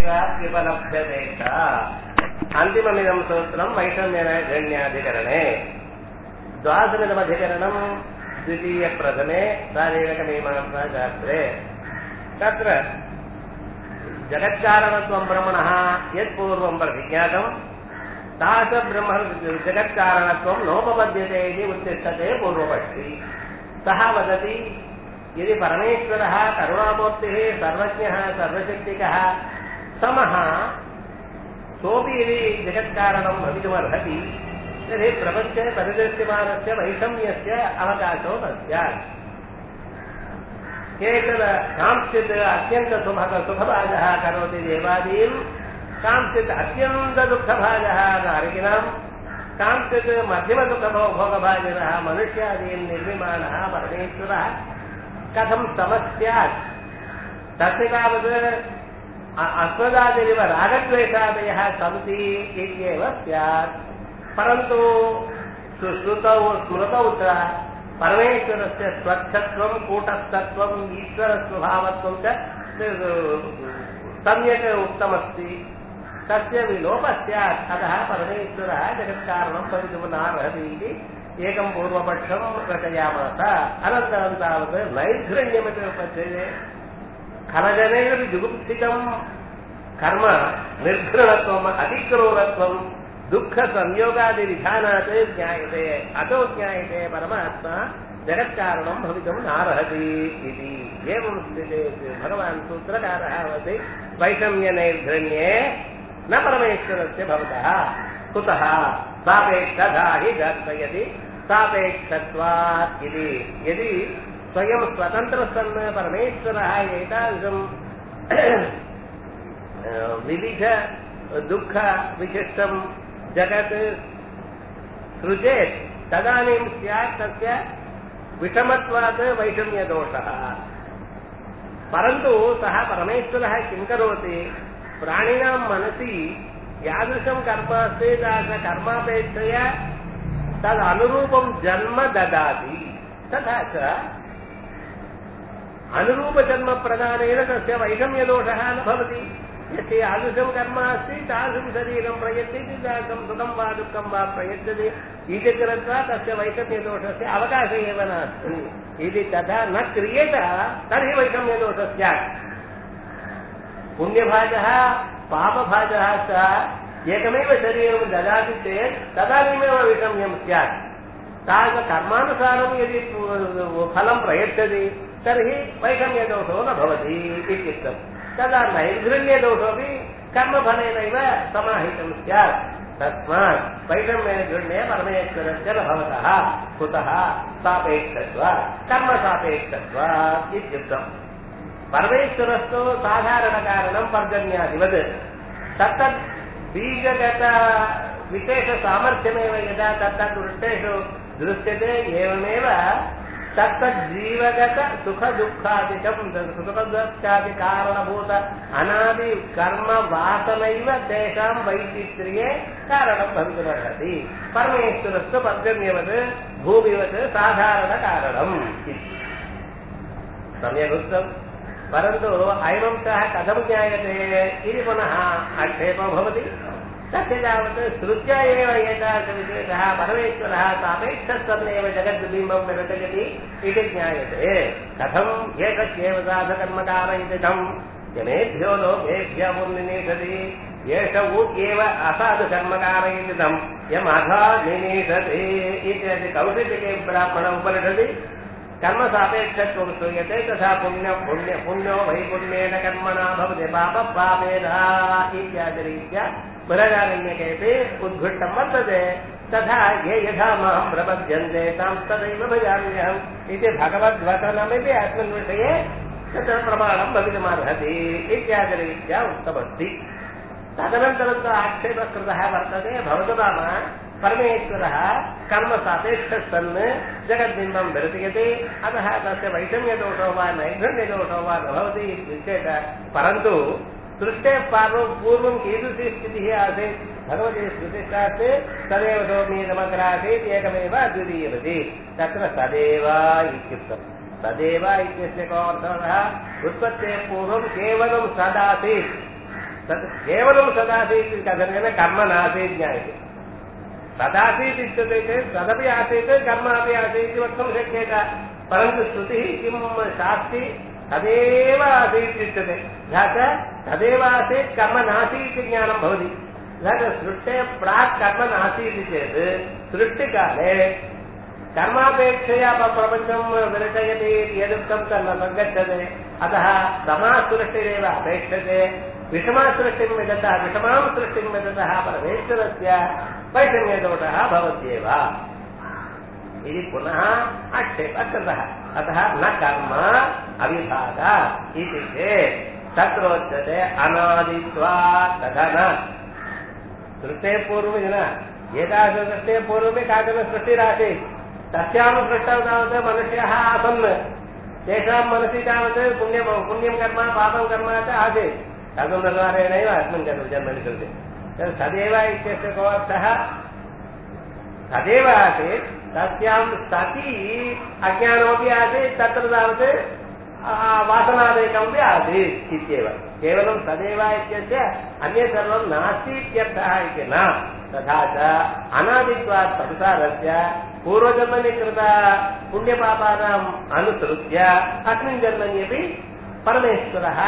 प्रत्यक्षात् विपलभ्यते च अन्तिममिदं सूत्रं वैषम्यन गण्याधिकरणे द्वादशमिदमधिकरणं द्वितीयप्रथमे शारीरकमीमांसाशास्त्रे तत्र जगत्कारणत्वं ब्रह्मणः यत्पूर्वं प्रतिज्ञातं तादृशब्रह्म जगत्कारणत्वं नोपपद्यते इति उच्यते पूर्वपक्षी सः वदति यदि परमेश्वरः करुणामूर्तिः सर्वज्ञः सर्वशक्तिकः समः सोऽपि यदि जगत्कारणं भवितुमर्हति तर्हि प्रपञ्चे परिदृश्यमानस्य वैषम्यस्य अवकाशो न स्यात् केचन कांश्चित् अत्यन्तसुभग सुखभाजः करोति देवादीन् कांश्चित् अत्यन्तदुःखभाजः नारिकिणां कांश्चित् मध्यमदुःखभो भोगभाजनः मनुष्यादीन् निर्मिमाणः परमेश्वरः कथं समस्यात् तस्य तावत् अस्मदादिरिव रागद्वेषादयः सन्ति इत्येव स्यात् परन्तु सुश्रुतौ स्मृतौ च परमेश्वरस्य स्वच्छत्वं कूटस्थत्वम् ईश्वरस्वभावत्वं च सम्यक् उक्तमस्ति तस्य विलोपः स्यात् अतः परमेश्वरः जगत्कारणं भवितुं नार्हति इति एकं पूर्वपक्षं रचयामास अनन्तरं तावत् नैर्घृण्यमिति उपद्यते खलजनैः जुगुप्सितं कर्म निर्घृणत्वम् अतिक्रूरत्वं दुःखसंयोगादिविधानात् ज्ञायते अतो ज्ञायते परमात्मा जगत्कारणं भवितुं नार्हति इति एवं स्थिते भगवान् सूत्रकारः वदति वैषम्यनैर्घृण्ये न परमेश्वरस्य भवतः कुतः सापेक्षधा हि दर्शयति सापेक्षत्वात् इति यदि स्वयं स्वतन्त्रः सन् परमेश्वरः एतादृशं विविध दुःखविशिष्टं जगत् सृजेत् तदानीं स्यात् तस्य विषमत्वात् वैषम्यदोषः परन्तु सः परमेश्वरः किं करोति प्राणिनां मनसि यादृशं कर्म अस्ति तादृशकर्मापेक्षया तदनुरूपं जन्म ददाति तथा च अनुरूपजन्मप्रदानेन तस्य वैषम्यदोषः न भवति यस्य यादृशं कर्म अस्ति तादृशं शरीरं प्रयच्छति तादृशं सुखं वा दुःखं वा प्रयच्छति इति कृत्वा तस्य वैषम्यदोषस्य अवकाशः एव नास्ति यदि तथा न क्रियेत तर्हि वैषम्यदोषः स्यात् पुण्यभाजः पापभाजः च एकमेव शरीरं ददाति चेत् तदानीमेव वैषम्यं स्यात् तादृशकर्मानुसारं यदि फलं प्रयच्छति तर्हि वैषम्यदोषो न भवति इत्युक्तम् तदा नैर्घृण्यदोषोऽपि कर्मफलेनैव समाहितं स्यात् तस्मात् वैषम्यनिर्घृण्ये परमेश्वरस्य न भवतः कुतः सापेक्षत्व कर्मसापेक्षत्व इत्युक्तम् परमेश्वरस्तु साधारणकारणं पर्जन्यादिवत् तत्तत् बीजगत विशेषसामर्थ्यमेव यदा तत्तत् वृत्तेषु दृश्यते एवमेव तत्तज्जीवगत सुखदुःखादिकं सुखदुःखादिकारणभूत अनादि कर्म वासनैव तेषां वैचित्र्ये कारणं भवितुमर्हति परमेश्वरस्तु पर्जन्यवत् भूमिवत् साधारणकारणम् सम्यगुक्तम् परन्तु अयमंशः कथं ज्ञायते इति पुनः आक्षेपो भवति तस्य तावत् श्रुत्या एव एतादृशविशेषः परमेश्वरः सापेक्षस्तन्नेव जगद्बिम्बं विरचयति इति ज्ञायते कथम् एकस्येव साधकर्मकार इति तं जनेभ्यो लोकेभ्य पुण्यनिषति एष ऊक्येव असाधुकर्मकार इति तं यमधा निनीषति इत्यादि कौशिके ब्राह्मण उपनिषदि कर्मसापेक्षत्वं श्रूयते तथा पुण्य पुण्य पुण्यो वै पुण्येन कर्मणा भवति पाप पापेन इत्यादिरीत्या बृहदारण्यकेपि उद्घुष्टं वर्तते तथा ये यथा मां प्रपद्यन्ते तां तदैव भजाम्यहम् इति भगवद्वचनमिति अस्मिन् विषये तत्र प्रमाणं भवितुमर्हति इत्यादिरीत्या उक्तमस्ति तदनन्तरं तु आक्षेपः कृतः वर्तते भवतु नाम परमेश्वरः कर्मसापेक्षः सन् जगद्बिम्बं विरचयति अतः तस्य वैषम्यदोषो वा नैर्घण्यदोषो वा न भवति चेत् परन्तु सृष्टेः पार्वं पूर्वं कीदृशी स्थितिः आसीत् भगवती स्मृतिश्चास्ति तदेव सौम्येदमग्रासीत् एकमेव द्वितीयवति तत्र तदेव इत्युक्तम् तदेव इत्यस्य को अर्थः उत्पत्तेः पूर्वं केवलं सदासीत् तत् केवलं सदासीत् कथनेन कर्म नासीत् ज्ञायते तदासीत् इत्यते चेत् तदपि आसीत् कर्म अपि आसीत् इति वक्तुं शक्येत परन्तु श्रुतिः किं शास्ति तदेव आसीत् इत्यते तथा च तदेव आसीत् कर्म नासीत् इति ज्ञानं भवति तथा च सृष्टेः प्राक् कर्म नासीत् चेत् सृष्टिकाले कर्मापेक्षया प्रपञ्चं विरचयति यदुक्तं तन्न सङ्गच्छते अतः समासृष्टिरेव अपेक्षते विषमासृष्टिं विदतः विषमां सृष्टिं विदतः परमेश्वरस्य वैषम्यदोषः भवत्येव इति पुनः आक्षेपः कृतः अतः न कर्म अविभाग इति चेत् तत्रोच्यते अनादित्वा तथा न सृष्टेः पूर्वमिति न एतादृशसृष्टेः पूर्वमे काचन सृष्टिरासीत् तस्यां सृष्टौ तावत् मनुष्याः आसन् तेषां मनसि तावत् पुण्यं पुण्यं कर्म पापं कर्म च आसीत् तदनुसारेणैव अस्मिन् जन्म जन्मनि कृते तदेव इत्यस्य को अर्थः तदेव आसीत् तस्यां सति अज्ञानमपि आसीत् तत्र तावत् वासनादेकमपि आसीत् इत्येव केवलं तदेव इत्यस्य अन्यत् सर्वं नास्ति इत्यर्थः इति न तथा च अनादित्वात् संसारस्य पूर्वजन्मनि कृत पुण्यपापानाम् अनुसृत्य अस्मिन् जन्मन्यपि परमेश्वरः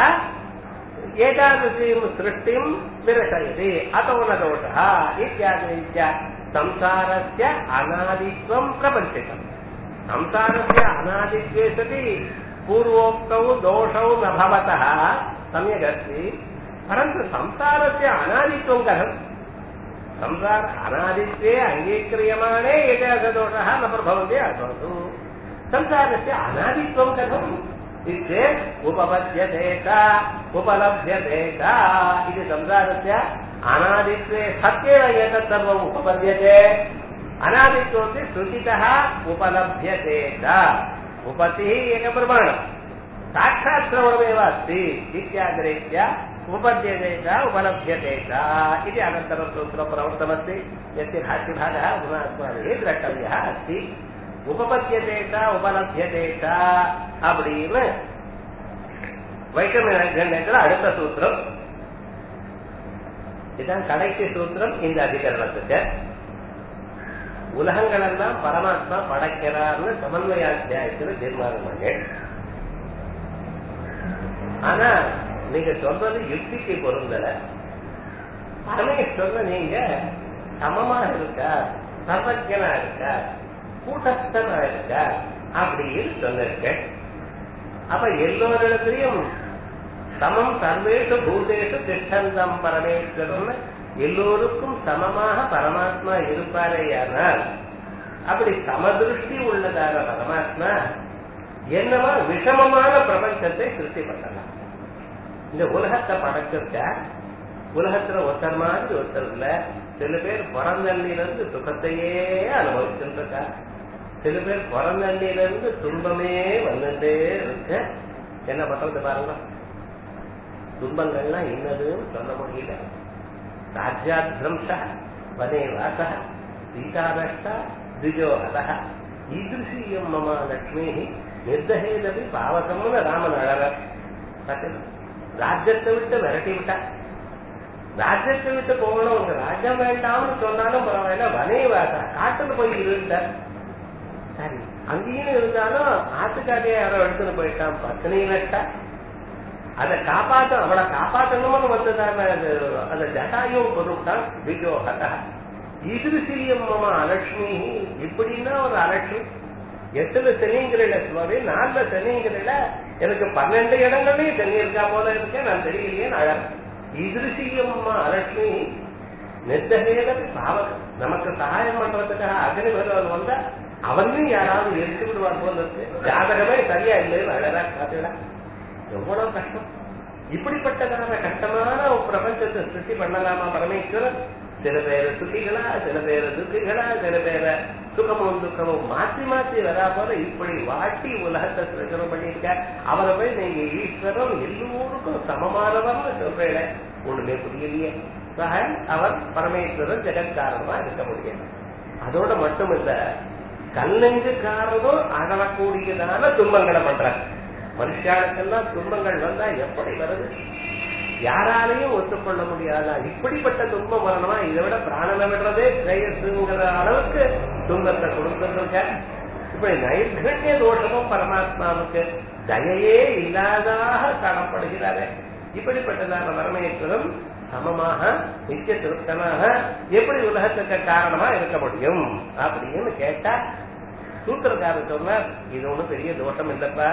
एतादृशीं सृष्टिं विरचयति अतो न दोषः इत्यादिरीत्या संसारस्य अनादित्वं प्रपञ्चितम् संसारस्य अनादित्वे सति पूर्वोक्तौ दोषौ न भवतः सम्यगस्ति परन्तु संसारस्य अनादित्वं कथम् संसार अनादित्वे अङ्गीक्रियमाणे एतादृशदोषः न प्रभवन्ति अथवा संसारस्य अनादित्वं कथम् इत्येत् उपपद्यते च उपलभ्यते च इति संसारस्य अनादित्वे सत्येव एतत् सर्वम् उपपद्यते अनादित्वमपि श्रुतितः उपलभ्यते च उपतिः एकप्रमाणम् साक्षात् श्रवणमेव अस्ति इत्यादिरीत्या उपपद्यते च उपलभ्यते च इति अनन्तरं सूत्रं प्रवृत्तमस्ति यस्य भाष्यभागः अधुना अस्माभिः द्रष्टव्यः अस्ति உபபத்தியதே உபலபியதே அப்படின்னு வைக்கம கண்யத்தில் அடுத்த சூத்திரம் இதுதான் கடைசி சூத்திரம் இந்த அதிகரணத்துக்கு உலகங்கள் எல்லாம் பரமாத்மா படைக்கிறார்னு சமன்வயாத்தியாயத்தில் தீர்மானம் பண்ணு ஆனா நீங்க சொல்றது யுக்திக்கு பொருந்தல பரமேஸ்வரன் நீங்க சமமா இருக்கா சர்வஜனா இருக்கா கூட்டஸ்தனா இருக்கா அப்படின்னு சொல்லிருக்க அப்ப எல்லோரிடத்திலையும் சமம் சர்வேஷு பூதேஷு திஷ்டந்தம் பரமேஸ்வரன் எல்லோருக்கும் சமமாக பரமாத்மா இருப்பாரேயானால் அப்படி சமதிருஷ்டி உள்ளதான பரமாத்மா என்னவா விஷமமான பிரபஞ்சத்தை சிருஷ்டி பண்ணலாம் இந்த உலகத்தை படைச்சிருக்க உலகத்துல ஒருத்தர் மாதிரி ஒருத்தர் இல்ல சில பேர் பிறந்தண்ணிலிருந்து சுகத்தையே அனுபவிச்சுட்டு இருக்கா சில பேர் பிறந்தண்ணிலிருந்து துன்பமே வந்துட்டே இருக்கு என்ன பண்றது பாருங்க துன்பங்கள்லாம் என்னதுன்னு சொல்ல முடியல ராஜ்யாத்ரம்ச வனே வாச சீதாரஷ்ட திஜோஹத ஈதிருஷீயம் மம லக்ஷ்மி நிர்தகேதபி பாவகம்னு ராமன் அழகர் ராஜ்யத்தை விட்டு விரட்டி விட்டா ராஜ்யத்தை விட்டு போகணும் உங்க ராஜ்யம் வேண்டாம்னு சொன்னாலும் பரவாயில்ல வனே வாசா காட்டுல போய் இருந்தார் சரி அங்கேயும் இருந்தாலும் ஆத்துக்காட்டிய யாரோ எடுத்துட்டு போயிட்டான் பத்தினி நட்டா அதை காப்பாத்த அவளை காப்பாத்தணும்னு வந்ததான அந்த ஜட்டாயும் பொருட்டான் விஜோ ஹதா ஈதிருசியம் மம அலட்சுமி இப்படின்னா ஒரு அலட்சுமி எட்டுல சனிங்கிறல சுவாமி நாலுல சனிங்கிறல எனக்கு பன்னெண்டு இடங்கள்லயும் சனி இருக்கா போல இருக்கேன் நான் தெரியலையே அழகு ஈதிருசியம் மம அலட்சுமி நிர்தகேதபி பாவகம் நமக்கு சகாயம் பண்றதுக்காக அக்னி பகவான் வந்தா அவனையும் யாராவது எரிச்சு விடுவார் போல இருக்கு ஜாதகமே சரியா இல்லைன்னு அழகா காட்டுடா எவ்வளவு கஷ்டம் இப்படிப்பட்டதான கஷ்டமான ஒரு பிரபஞ்சத்தை சிருஷ்டி பண்ணலாமா பரமேஸ்வரன் சில பேர் சுத்திகளா சில பேர் துக்கிகளா சில பேரை சுகமும் துக்கமும் மாத்தி மாத்தி வரா போல இப்படி வாட்டி உலகத்தை சிருஷ்டம் பண்ணியிருக்க அவரை போய் நீங்க ஈஸ்வரன் எல்லோருக்கும் சமமானவர்னு சொல்றேன் ஒண்ணுமே புரியலையே அவர் பரமேஸ்வரன் ஜெகத்காரணமா இருக்க முடியும் அதோட மட்டும் இல்ல கல்லெஞ்சுக்காரனும் அகலக்கூடியதான துன்பங்களை பண்றாங்க மனுஷாளுக்கெல்லாம் துன்பங்கள் வந்தா எப்படி வருது யாராலையும் ஒத்துக்கொள்ள முடியாதா இப்படிப்பட்ட துன்பம் வரணுமா இதை விட பிராணனை விடுறதே ஸ்ரேயஸுங்கிற அளவுக்கு துன்பத்தை கொடுத்துருக்க இப்படி நைர்கண்ய தோஷமும் பரமாத்மாவுக்கு தயையே இல்லாதாக காணப்படுகிறாரே இப்படிப்பட்டதான வரமேஸ்வரம் சமமாக நித்திய திருப்தனாக எப்படி உலகத்துக்கு காரணமா இருக்க முடியும் அப்படின்னு கேட்டா சூத்திரக்காரர் சொன்னார் இது ஒண்ணும் பெரிய தோஷம் இல்லப்பா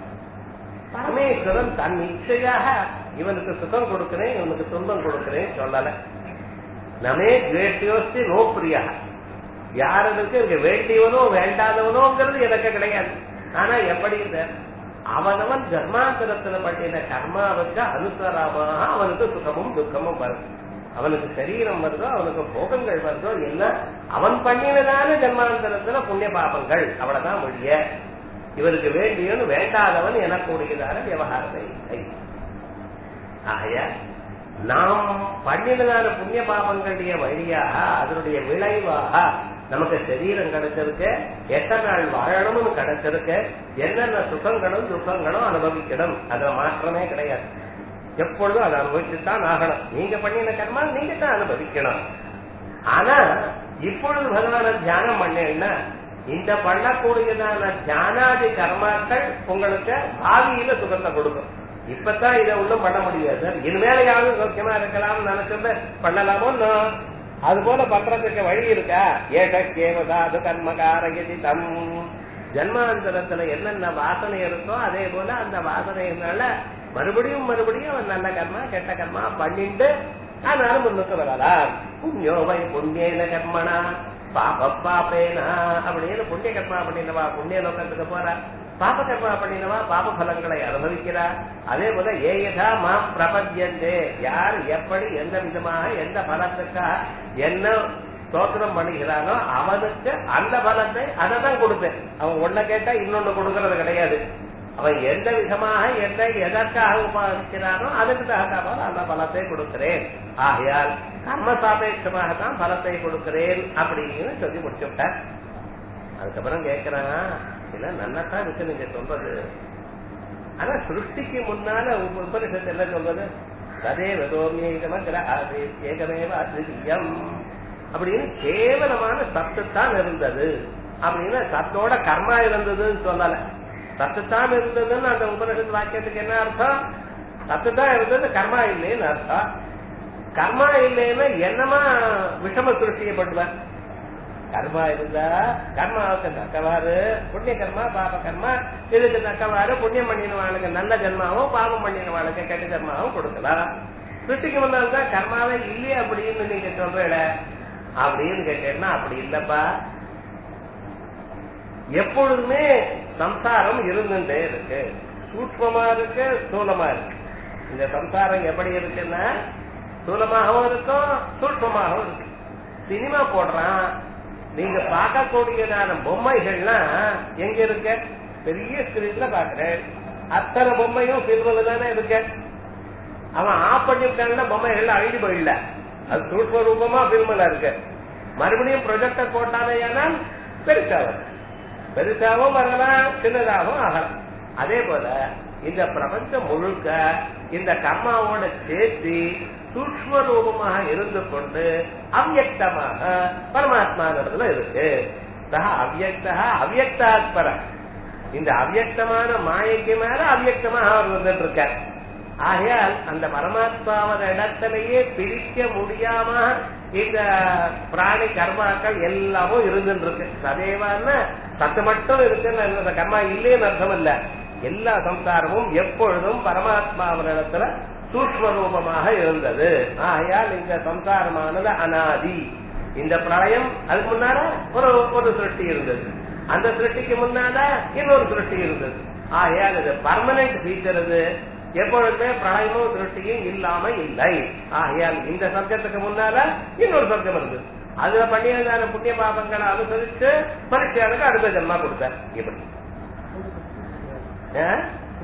பரமேஸ்வரன் தன் இச்சையாக இவனுக்கு சுகம் கொடுக்கிறேன் இவனுக்கு துன்பம் கொடுக்கிறேன் சொல்லல நமே துவேட்டியோஸ்தி நோ பிரியா யாருக்கு இங்க வேண்டியவனோ வேண்டாதவனோங்கிறது எனக்கு கிடையாது ஆனா எப்படி இந்த அவனவன் ஜன்மாந்தரத்துல பண்ணின கர்மாவுக்கு அனுசரமாக அவனுக்கு சுகமும் துக்கமும் வரும் அவனுக்கு சரீரம் வருதோ அவனுக்கு போகங்கள் வருதோ எல்லாம் அவன் பண்ணினதான ஜன்மாந்தரத்துல புண்ணிய பாபங்கள் அவ்வளவுதான் மொழிய இவருக்கு வேண்டியவன் வேண்டாதவன் எனக்கூடியதான விவகாரத்தை இல்லை ஆகைய நாம் பண்ணினதான புண்ணிய பாபங்களுடைய வழியாக அதனுடைய விளைவாக நமக்கு சரீரம் கிடைச்சிருக்கு எத்தனை நாள் வாழணும்னு கிடைச்சிருக்கு என்னென்ன சுகங்களும் துக்கங்களும் அனுபவிக்கணும் அதுல மாற்றமே கிடையாது எப்பொழுதும் அதை அனுபவிச்சுதான் ஆகணும் நீங்க பண்ணின கர்மா நீங்க தான் அனுபவிக்கணும் ஆனா இப்பொழுது பகவான தியானம் பண்ணேன்னா இந்த பண்ணக்கூடியதான தியானாதி கர்மாக்கள் உங்களுக்கு பாவியில சுகத்தை கொடுக்கும் இப்பதான் இதை ஒண்ணும் பண்ண முடியாது சார் இனிமேல யாரும் சௌக்கியமா இருக்கலாம் நினைச்சது பண்ணலாமோ அது போல பண்றதுக்கு வழி இருக்கா ஏகேவதாது கர்மகாரயதி தம் ஜன்மாந்தரத்துல என்னென்ன வாசனை இருக்கோ அதே போல அந்த வாசனையினால மறுபடியும் மறுபடியும் அவன் நல்ல கர்மா கெட்ட கர்மா பண்ணிட்டு ஆனாலும் முன்னுக்கு வரலாம் புண்ணியோவை புண்ணியன கர்மனா பாப பாப்பேனா அப்படின்னு புண்ணிய கர்மா பண்ணினவா புண்ணிய லோகத்துக்கு போறா பாப கர்மா பண்ணினவா பாப பலன்களை அனுபவிக்கிறா அதே போல ஏயதா மாம் பிரபத்தியந்தே யார் எப்படி எந்த விதமாக எந்த பலத்துக்காக என்ன ஸ்தோத்திரம் பண்ணுகிறானோ அவனுக்கு அந்த பலத்தை அதை தான் கொடுப்பேன் அவன் ஒன்ன கேட்டா இன்னொன்னு கொடுக்கறது கிடையாது அவன் எந்த விதமாக எதை எதற்காக உபாதிக்கிறானோ அதுக்கு தகுந்தாமல் அந்த பலத்தை கொடுக்கிறேன் ஆகையால் கர்ம சாபேட்சமாகத்தான் பலத்தை கொடுக்கிறேன் அப்படின்னு சொல்லி முடிச்சு விட்டார் அதுக்கப்புறம் கேட்கிறான் இல்ல நல்லாத்தான் இருக்கு நீங்க சொல்றது ஆனா சிருஷ்டிக்கு முன்னால உபனிஷத்து என்ன சொல்றது ததே வதோமியேகமகிர ஆதி ஏகமேவ அதிரியம் அப்படின்னு கேவலமான சத்து தான் இருந்தது அப்படின்னு சத்தோட கர்மா இருந்ததுன்னு சொல்லல சத்து தான் இருந்ததுன்னு அந்த உபனிஷத்து வாக்கியத்துக்கு என்ன அர்த்தம் சத்து தான் இருந்தது கர்மா இல்லைன்னு அர்த்தம் கர்மா இல்லைன்னா என்னமா விஷம சிருஷ்டியப்படுவார் கர்மா இருந்தா கர்மாவுக்கு தக்கவாறு புண்ணிய கர்மா பாப கர்மா இதுக்கு தக்கவாறு புண்ணியம் பண்ணினவாளுக்கு நல்ல ஜென்மாவும் பாவம் பண்ணினவாளுக்கு கெட்ட ஜென்மாவும் கொடுக்கலாம் சிருஷ்டிக்கு முன்னால்தான் கர்மாவே இல்லையே அப்படின்னு நீங்க சொல்றீட அப்படின்னு கேட்டேன்னா அப்படி இல்லப்பா எப்பொழுதுமே சம்சாரம் இருந்துட்டே இருக்கு சூட்சமா இருக்கு ஸ்தூலமா இருக்கு இந்த சம்சாரம் எப்படி இருக்குன்னா ஸ்தூலமாகவும் இருக்கும் சூட்சமாகவும் இருக்கு சினிமா போடுறான் நீங்க பார்க்கக்கூடியதான பொம்மைகள்லாம் எங்க இருக்க பெரிய ஸ்கிரீன்ல பாக்குறேன் அத்தனை பொம்மையும் சில்வர்ல தானே இருக்க அவன் ஆஃப் பண்ணிவிட்டாங்கன்னா பொம்மைகள் அழிஞ்சு போயிடல அது சூட்ச ரூபமா பில்மல இருக்கு மறுபடியும் ப்ரொஜெக்டர் போட்டாலேயானால் பெருசாகும் பெருசாகவும் வரலாம் சின்னதாகவும் ஆகலாம் அதே போல இந்த பிரபஞ்சம் முழுக்க இந்த கர்மாவோட சேர்த்து சூக்ம ரூபமாக இருந்து கொண்டு அவ்யக்தமாக பரமாத்மா இடத்துல இருக்கு சக அவ்யக்தா அவ்யக்தாத்பர இந்த அவ்யக்தமான மாயைக்கு மேல அவ்யக்தமாக அவர் வந்துட்டு இருக்கார் ஆகையால் அந்த பரமாத்மாவோட இடத்திலேயே பிரிக்க முடியாம இந்த பிராணி கர்மாக்கள் எல்லாமும் இருந்துட்டு இருக்கு சதேவான சத்து மட்டும் இருக்குன்னு அந்த கர்மா இல்லைன்னு அர்த்தம் இல்ல எல்லா சம்சாரமும் எப்பொழுதும் பரமாத்மாவினிடத்துல சூக்ம ரூபமாக இருந்தது ஆகையால் இந்த சம்சாரமானது அனாதி இந்த பிரளயம் அதுக்கு முன்னால ஒரு ஒரு சிருஷ்டி இருந்தது அந்த சிருஷ்டிக்கு முன்னால இன்னொரு சிருஷ்டி இருந்தது ஆகையால் இது பர்மனன்ட் ஃபீச்சர் இது எப்பொழுதுமே பிரளயமும் சிருஷ்டியும் இல்லாம இல்லை ஆகையால் இந்த சர்க்கத்துக்கு முன்னால இன்னொரு சர்க்கம் இருந்தது அதுல பண்ணியதான புண்ணிய பாபங்களை அனுசரிச்சு பரீட்சையாளுக்கு அடுத்த ஜென்மா கொடுத்தார் இப்படி ஆ?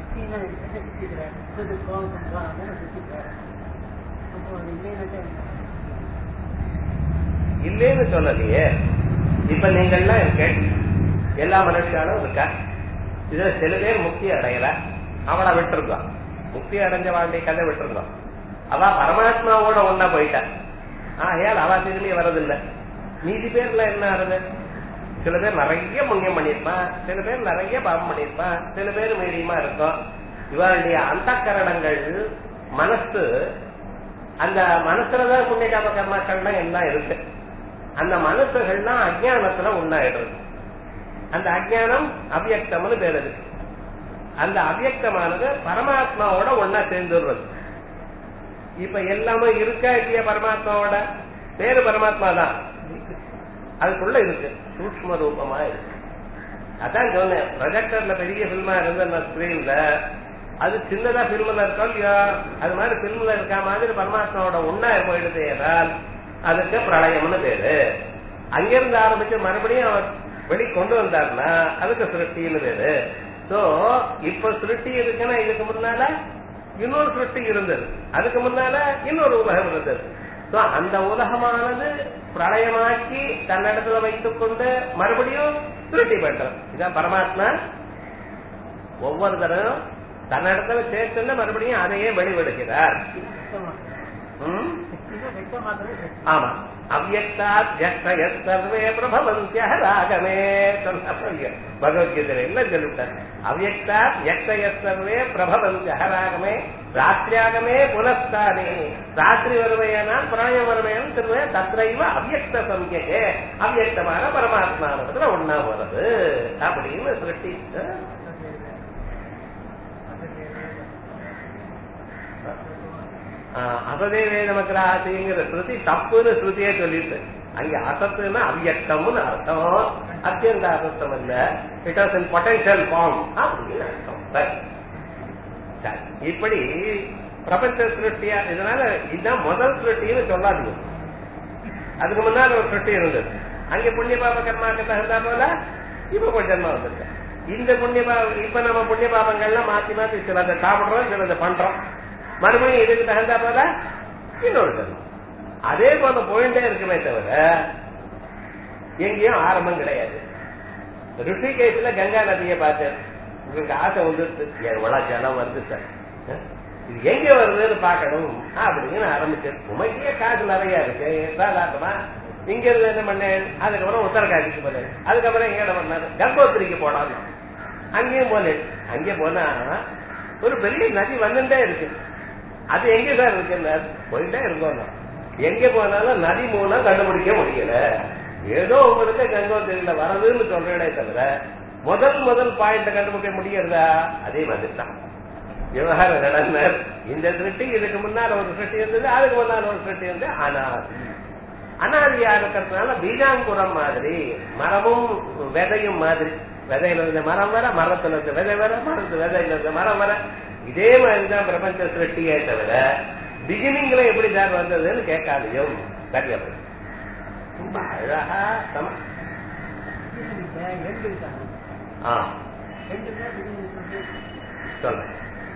இல்லேன்னு சொல்லலையே இப்ப நீங்கள்லாம் இருக்க எல்லா மனுஷாலும் இருக்கா இதுல சில பேர் முக்தி அடையல அவளை விட்டுருந்தோம் முக்தி அடைஞ்ச வாழ்க்கை கதை விட்டுருந்தோம் அவ பரமாத்மாவோட ஒன்னா போயிட்டா ஆகையால் அவ திரும்பி வர்றதில்லை மீதி பேர்ல என்ன ஆறுது சில பேர் நிறைய புண்ணியம் பண்ணியிருப்பான் சில பேர் நிறைய பாவம் பண்ணியிருப்பான் சில பேர் மீடியமா இருக்கும் இவருடைய அந்த கரணங்கள் மனசு அந்த மனசுலதான் புண்ணிய காம கர்மாக்கள்லாம் எல்லாம் இருக்கு அந்த மனசுகள்லாம் அஜானத்துல உண்டாயிடுறது அந்த அஜானம் அவ்யக்தம்னு பேர் இருக்கு அந்த அவ்யக்தமானது பரமாத்மாவோட ஒன்னா சேர்ந்துடுறது இப்ப எல்லாமே இருக்கா இல்லையா பரமாத்மாவோட பேரு பரமாத்மா தான் அதுக்குள்ள இருக்கு சூக்ம ரூபமா இருக்கு அதான் சொன்னேன் ப்ரொஜெக்டர்ல பெரிய பில்மா இருந்த ஸ்கிரீன்ல அது சின்னதா பில்ம்ல இருக்கோ இல்லையா அது மாதிரி பில்ம்ல இருக்க மாதிரி பரமாத்மாவோட ஒன்னா போயிடுது ஏதால் அதுக்கு பிரளயம்னு பேரு அங்கிருந்து ஆரம்பிச்சு மறுபடியும் அவர் வெளி கொண்டு வந்தாருன்னா அதுக்கு சிருஷ்டின்னு பேரு சோ இப்ப சிருஷ்டி இருக்குன்னா இதுக்கு முன்னால இன்னொரு சிருஷ்டி இருந்தது அதுக்கு முன்னால இன்னொரு உலகம் இருந்தது சோ அந்த உலகமானது பிரளயமாக்கி தன்னிடத்துல வைத்துக் கொண்டு மறுபடியும் சிருஷ்டி பண்றது இதான் பரமாத்மா ஒவ்வொரு தடவையும் தன்னிடத்துல சேர்த்து மறுபடியும் அதையே வெளிவிடுகிறார் ம்? ஆமா அவ்யக்தாத் சர்வே பிரபவந்திய ராகமே சொன்ன பகவத்கீதையில என்ன சொல்லிவிட்டார் அவ்யக்தாத் சர்வே பிரபவந்திய ராகமே ராத்திரியாகமே புனஸ்தானே ராத்திரி வருவையானால் பிரளயம் வருவையான திருவே தத்ரைவ அவ்யக்த சம்யகே அவ்யக்தமான பரமாத்மானத்துல ஒன்னா வருது அப்படின்னு சிருஷ்டி அசதே வேதமக்ராசிங்கிற ஸ்ருதி தப்புன்னு ஸ்ருதியே சொல்லிட்டு அங்க அசத்துன்னா அவ்யக்தம்னு அர்த்தம் அத்தியந்த அசத்தம் இல்ல it was in potential form அப்படின்னு அர்த்தம் சரி. சரி. இப்படி பிரபஞ்ச சிருஷ்டியா இதனால இதுதான் முதல் சிருஷ்டின்னு சொல்லாதீங்க அதுக்கு முன்னால் ஒரு சிருஷ்டி இருந்தது அங்க புண்ணிய பாப கர்மாக்கு தகுந்தா போல இப்ப கொஞ்சம் ஜென்மா வந்திருக்கு இந்த புண்ணிய பாப இப்ப நம்ம புண்ணிய பாபங்கள்லாம் மாத்தி மாத்தி சிலதை சாப்பிடுறோம் சிலதை பண்றோம் மறுபடியும் இதுக்கு தகுந்தா போல இன்னொரு ஜென்மம் அதே போல போயிட்டே இருக்குமே தவிர எங்கேயும் ஆரம்பம் கிடையாது ரிஷிகேஷ்ல கங்கா நதியை பார்த்தேன் உங்களுக்கு ஆசை வந்துருச்சு எவ்வளவு ஜலம் வருது சார் அஹ், இது எங்க வருதுன்னு பார்க்கணும் அப்படின்னு ஆரம்பிச்சது உமைக்கே காசு நிறைய இருக்கு சாதாரணமா இங்க இருந்து என்ன பண்ணேன் அதுக்கப்புறம் உத்தரகாசிக்கு போனேன் அதுக்கப்புறம் எங்க என்ன பண்ணாரு கங்கோத்திரிக்கு போனாங்க அங்கேயும் போனேன் அங்கே போனா ஒரு பெரிய நதி வந்துட்டே இருக்கு அது எங்க சார் இருக்குன்னு போயிட்டே இருக்கோம் எங்க போனாலும் நதி மூலம் கண்டுபிடிக்க முடியல ஏதோ உங்களுக்கு கங்கோத்திரியில வரதுன்னு சொல்றேனே தவிர முதல் முதல் பாயிண்ட் கண்டுபிடிக்க முடியறதா அதே மாதிரி தான் விவகாரம் நடந்தார் இந்த திருட்டி இதுக்கு முன்னால ஒரு திருட்டி இருந்தது அதுக்கு முன்னால ஒரு திருட்டி இருந்தது அனாதி அனாதியா இருக்கிறதுனால பீஜாங்குரம் மாதிரி மரமும் விதையும் மாதிரி விதையில இருந்த மரம் வர மரத்துல இருந்த விதை வர மரத்து விதையில இருந்த மரம் வர இதே மாதிரிதான் பிரபஞ்ச சிருஷ்டியே தவிர பிகினிங்ல எப்படி சார் வந்ததுன்னு கேட்காதையும் சரியா போய் ரொம்ப அழகா சம ஆ சொல்றேன்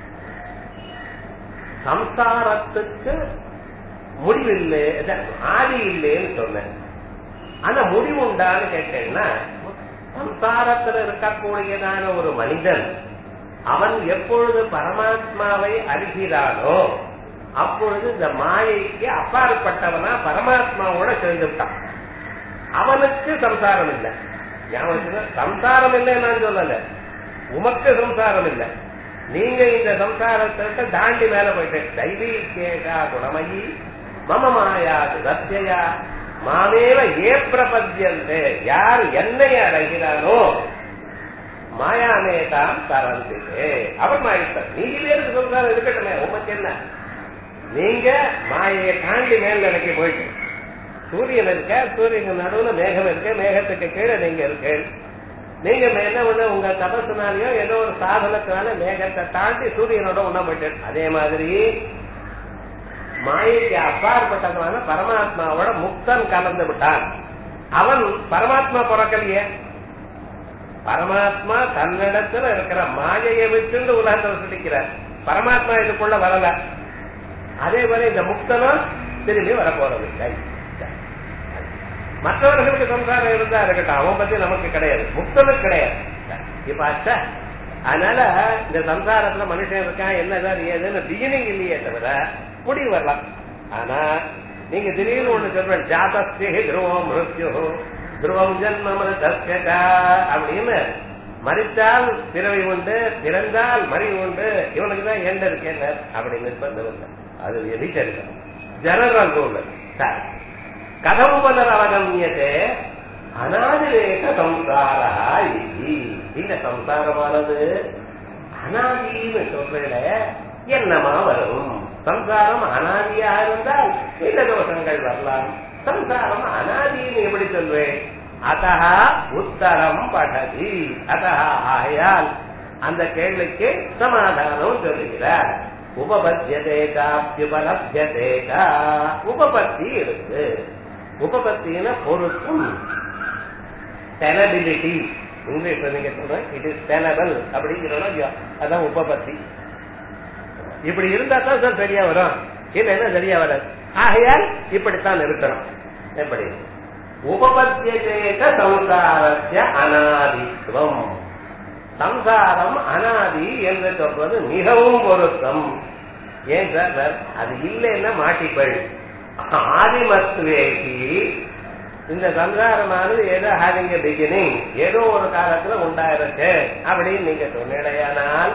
சம்சாரத்துக்கு முடிவில்லை அதான் ஆதி இல்லைன்னு சொன்னேன் ஆனா முடிவு உண்டான்னு கேட்டேன்னா சம்சாரத்துல இருக்கக்கூடியதான ஒரு மனிதன் அவன் எப்பொழுது பரமாத்மாவை அறிகிறானோ அப்பொழுது இந்த மாயைக்கு அப்பாற்பட்டவனா பரமாத்மாவோட சேர்ந்துட்டான் அவனுக்கு சம்சாரம் இல்லை ஞாபகம் வச்சுக்கோ, சம்சாரம் இல்லை நான் சொல்லல உமக்கு சம்சாரம் இல்லை நீங்க இந்த சம்சாரத்தை தாண்டி மேல போயிட்டு தைவி கேஷா குணமயி மம மாயா சத்யா மாமேவ ஏ பிரபத்தியந்தே யார் என்னை அடைகிறானோ மாயாமேதான் தரந்திலே அவன் மாயிட்டான் நீங்க பேருக்கு சம்சாரம் இருக்கட்டுமே உமக்கு என்ன நீங்க மாயையை தாண்டி மேல் நிலைக்கு போயிட்டு சூரியன் இருக்க சூரியன் நடுவுல மேகம் இருக்கு மேகத்துக்கு கீழே நீங்க இருக்கு நீங்க என்ன பண்ண உங்க தபசுனாலையோ ஏதோ ஒரு சாதனத்தினால மேகத்தை தாண்டி சூரியனோட உண்ண போயிட்டு அதே மாதிரி மாயைக்கு அப்பாற்பட்டவனான பரமாத்மாவோட முக்தன் கலந்து விட்டான் அவன் பரமாத்மா பிறக்கலையே பரமாத்மா தன்னிடத்துல இருக்கிற மாயையை வச்சுண்டு உலகத்தை சிரிக்கிறார் பரமாத்மா இதுக்குள்ள வரல அதே போல இந்த முக்தனும் திரும்பி வரப்போறதில்லை மற்றவர்களுக்கு சம்சாரம் இருந்தா இருக்கட்டும் அவன் பத்தி நமக்கு கிடையாது முக்தனுக்கு கிடையாது இப்ப அச்சா அதனால இந்த சம்சாரத்துல மனுஷன் இருக்கான் என்ன சார் ஏதுன்னு பிகினிங் இல்லையே தவிர முடிவு வரலாம் ஆனா நீங்க திடீர்னு ஒண்ணு சொல்றேன் ஜாதஸ்தே துருவம் மிருத்யு துருவம் ஜன்ம தஸ்யகா அப்படின்னு மறித்தால் பிறவி உண்டு பிறந்தால் மறிவு உண்டு இவனுக்கு தான் எண்ட இருக்கேன் அப்படி நிர்பந்தம் இல்லை அது எதிர்க்க ஜனரல் ரூல் சார் கதம் புனரவகமியதே அனாதிரேக சம்சாரா இதி. இந்த சம்சாரமானது அனாதின்னு சொல்றதுல என்னமா வரும் சம்சாரம் அனாதியா இருந்தால் இந்த தோஷங்கள் வரலாம் சம்சாரம் அனாதின்னு எப்படி சொல்வேன் அத்தா உத்தரம் படதி அத்தா ஆயால் அந்த கேள்விக்கு சமாதானம் சொல்லுகிறார் உபபத்தியதேகா உபலப்தியதேகா உபபத்தி இருக்கு உபபத்தின பொருத்தம் டெனபிலிட்டி இங்கிலீஷ்ல நீங்க சொல்றேன் இட் இஸ் டெனபிள் அப்படிங்கிறோம் இல்லையா அதான் உபபத்தி இப்படி இருந்தா தான் சார் சரியா வரும் இல்லைன்னா சரியா வராது ஆகையால் இப்படித்தான் இருக்கணும் எப்படி உபபத்தியதேக சம்சாரஸ்ய அனாதித்வம் சம்சாரம் அனாதி என்று சொல்றது மிகவும் பொருத்தம் ஏன் சார் சார் அது இல்லைன்னா மாட்டிப்பள் ஆதிமத்வேகி இந்த சம்சாரமானது ஏதோ ஹேவிங் எ பிகினிங் ஏதோ ஒரு காலத்துல உண்டாயிருக்கு அப்படின்னு நீங்க சொன்னீடையானால்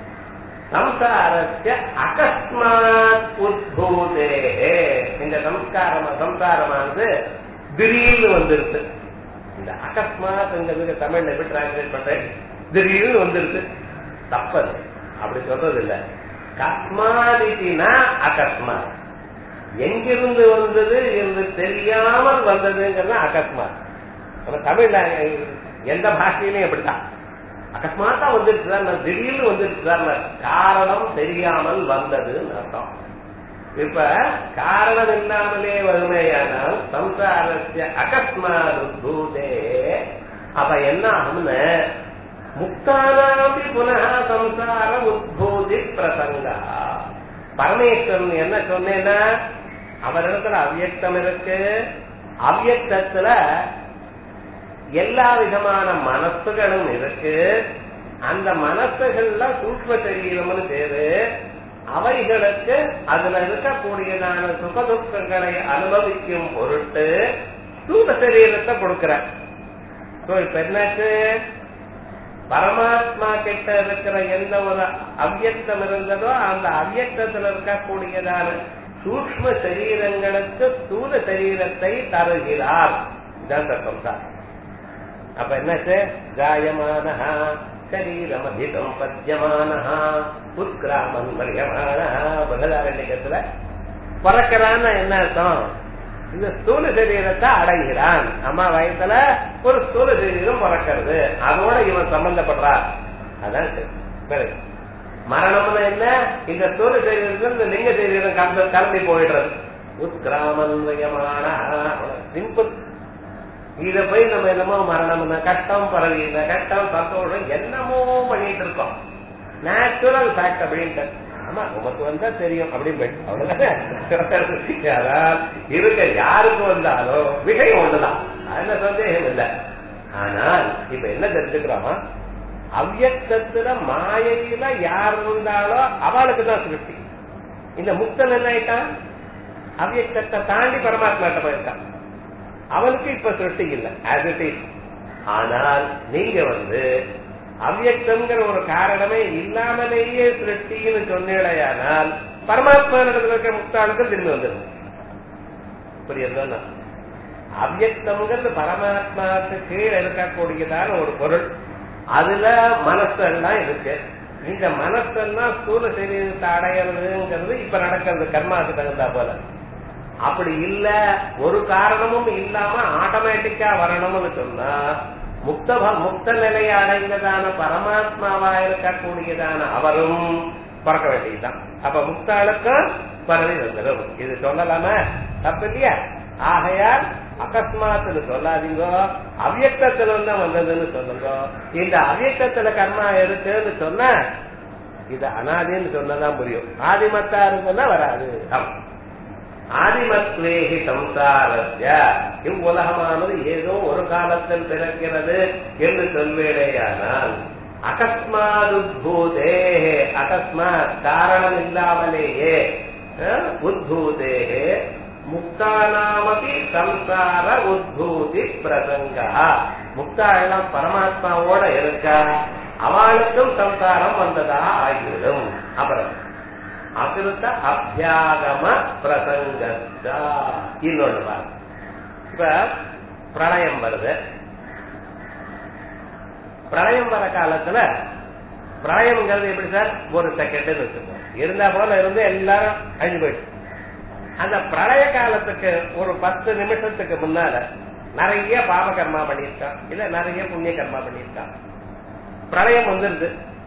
சம்சாரஸ்ய அகஸ்மாத் உத்பூதே இந்த சம்ஸ்காரம் சம்சாரமானது திடீர்னு வந்துருச்சு இந்த அகஸ்மாத்ங்கிறதுக்கு தமிழ்ல எப்படி டிரான்ஸ்லேட் பண்றேன் திடீர்னு வந்துருச்சு தப்பது அப்படி சொல்றது இல்ல கஸ்மாதினா அகஸ்மாத் எங்கிருந்து வந்தது என்று தெரியாமல் வந்ததுங்கிறது அகஸ்மாத் நம்ம தமிழ்ல எந்த பாஷையிலையும் எப்படித்தான் அகஸ்மாத்தா வந்துருச்சுதான் திடீர்னு வந்துருச்சுதான் காரணம் தெரியாமல் வந்ததுன்னு அர்த்தம் இப்ப காரணம் இல்லாமலே வறுமையானால் சம்சாரஸ்ய அகஸ்மாத் உத்பூதே அப்ப என்ன ஆகும்னு முக்தானாபி புனக சம்சார உத்பூதி பிரசங்கா பரமேஸ்வரன் என்ன சொன்னேன்னா அவரிடத்துல அவ்யக்தம் இருக்கு அவ்யக்தத்துல எல்லா விதமான மனசுகளும் இருக்கு அந்த மனசுகள்ல சூக்ம சரீரம்னு பேரு அவைகளுக்கு அதுல இருக்கக்கூடியதான சுகதுக்கங்களை அனுபவிக்கும் பொருட்டு சூத சரீரத்தை கொடுக்கிற இப்ப என்னாச்சு பரமாத்மா கிட்ட இருக்கிற எந்த ஒரு அவ்யக்தம் இருந்ததோ அந்த அவ்யக்தத்தில் இருக்கக்கூடியதான சூக்ம சரீரங்களுக்கு ஸ்தூல சரீரத்தை தருகிறார் இதான் சம்சாரம் அப்ப என்னாச்சு ஜாயமான சரீரமதிதம் பத்தியமான உத்கிராமன் மரியமான பகதாரண்யத்துல பிறக்கிறான்னு என்ன அர்த்தம் இந்த ஸ்தூல சரீரத்தை அடைகிறான் அம்மா வயசுல ஒரு ஸ்தூல சரீரம் பிறக்கிறது அதோட இவன் சம்பந்தப்படுறார் அதான் சரி மரணம்னு என்ன இந்த ஸ்தூல சரீரத்துல இந்த லிங்க சரீரம் கலந்து கலந்து போயிடுறது உத்கிராமன்வயமான சிம்பிள் இத போய் நம்ம என்னமோ மரணம்னா கஷ்டம் பரவியில்லை கஷ்டம் சந்தோஷம் என்னமோ பண்ணிட்டு இருக்கோம் நேச்சுரல் ஃபேக்ட் அப்படின்ட்டு ஆமா உமக்கு வந்தா தெரியும் அப்படின்னு அவ்வளவுதான் இருக்க யாருக்கு வந்தாலும் விஷயம் ஒண்ணுதான் அதுல சந்தேகம் இல்லை ஆனால் இப்ப என்ன தெரிஞ்சுக்கிறோம் அவ்யக்தத்துல மாயையில யார் இருந்தாலோ அவளுக்கு தான் சிருஷ்டி இந்த முக்தன் என்ன ஆயிட்டான் அவ்யக்தத்தை தாண்டி பரமாத்மாட்ட போயிருக்கான் அவனுக்கு இப்ப சிருஷ்டி இல்லை ஆஸ் இட் இஸ் ஆனால் நீங்க வந்து அவ்யக்தம்ங்கிற ஒரு காரணமே இல்லாமலேயே சிருஷ்டின்னு சொன்னேடையானால் பரமாத்மா நடத்துல இருக்க முக்தாளுக்கு திரும்பி வந்துடும் புரியுதா அவ்யக்தம்ங்கிறது பரமாத்மாவுக்கு கீழே இருக்கக்கூடியதான ஒரு பொருள் அதுல மனசெல்லாம் இருக்கு இந்த மனசெல்லாம் ஸ்தூல சரீரத்தை அடையிறதுங்கிறது இப்ப நடக்கிறது கர்மாவுக்கு தகுந்தா போல அப்படி இல்ல ஒரு காரணமும் இல்லாம ஆட்டோமேட்டிக்கா வரணும்னு சொன்னா முக்த முக்த நிலையை அடைந்ததான பரமாத்மாவா இருக்கக்கூடியதான அவரும் பறக்க வேண்டியதுதான் அப்ப முக்தாளுக்கும் பரவி வந்துடும் இது சொல்லலாமா தப்பு இல்லையா ஆகையால் அகஸ்மாத்துல சொல்லாதீங்க அவ்யக்தத்துல தான் வந்ததுன்னு சொல்லுங்க இந்த அவ்யக்தத்துல கர்மா இருக்குன்னு சொன்ன இது அனாதின்னு சொன்னதான் புரியும் ஆதிமத்தா இருக்குன்னா வராது ஆமா ஆதிமத்வேகி சம்சாரஸ்ய இவ்வுலகமானது ஏதோ ஒரு காலத்தில் பிறக்கிறது என்று சொல்வேடேயானால் அகஸ்மாத் உத்பூதே அகஸ்மாத் காரணம் இல்லாமலேயே அஹ், உத்பூதே முக்தானாமபி சம்சார உத்பூதி பிரசங்கா முக்தாளம் பரமாத்மாவோட இருக்கா அவளுக்கும் சம்சாரம் வந்ததா ஆகிவிடும் அப்புறம் அகிருத்த அபியாகம பிரசங்கத்தா இன்னொன்று பாருங்க இப்ப பிரளயம் வருது பிரளயம் வர காலத்துல பிரளயம்ங்கிறது எப்படி சார் ஒரு செகண்ட் வச்சுக்கோம் இருந்தா போல இருந்து எல்லாரும் அழிஞ்சு போயிடுச்சு அந்த பிரளய காலத்துக்கு ஒரு பத்து நிமிஷத்துக்கு முன்னால நிறைய பாப கர்மா பண்ணியிருக்கான் இல்ல நிறைய புண்ணிய கர்மா பண்ணியிருக்கான் பிரளயம் வந்துருது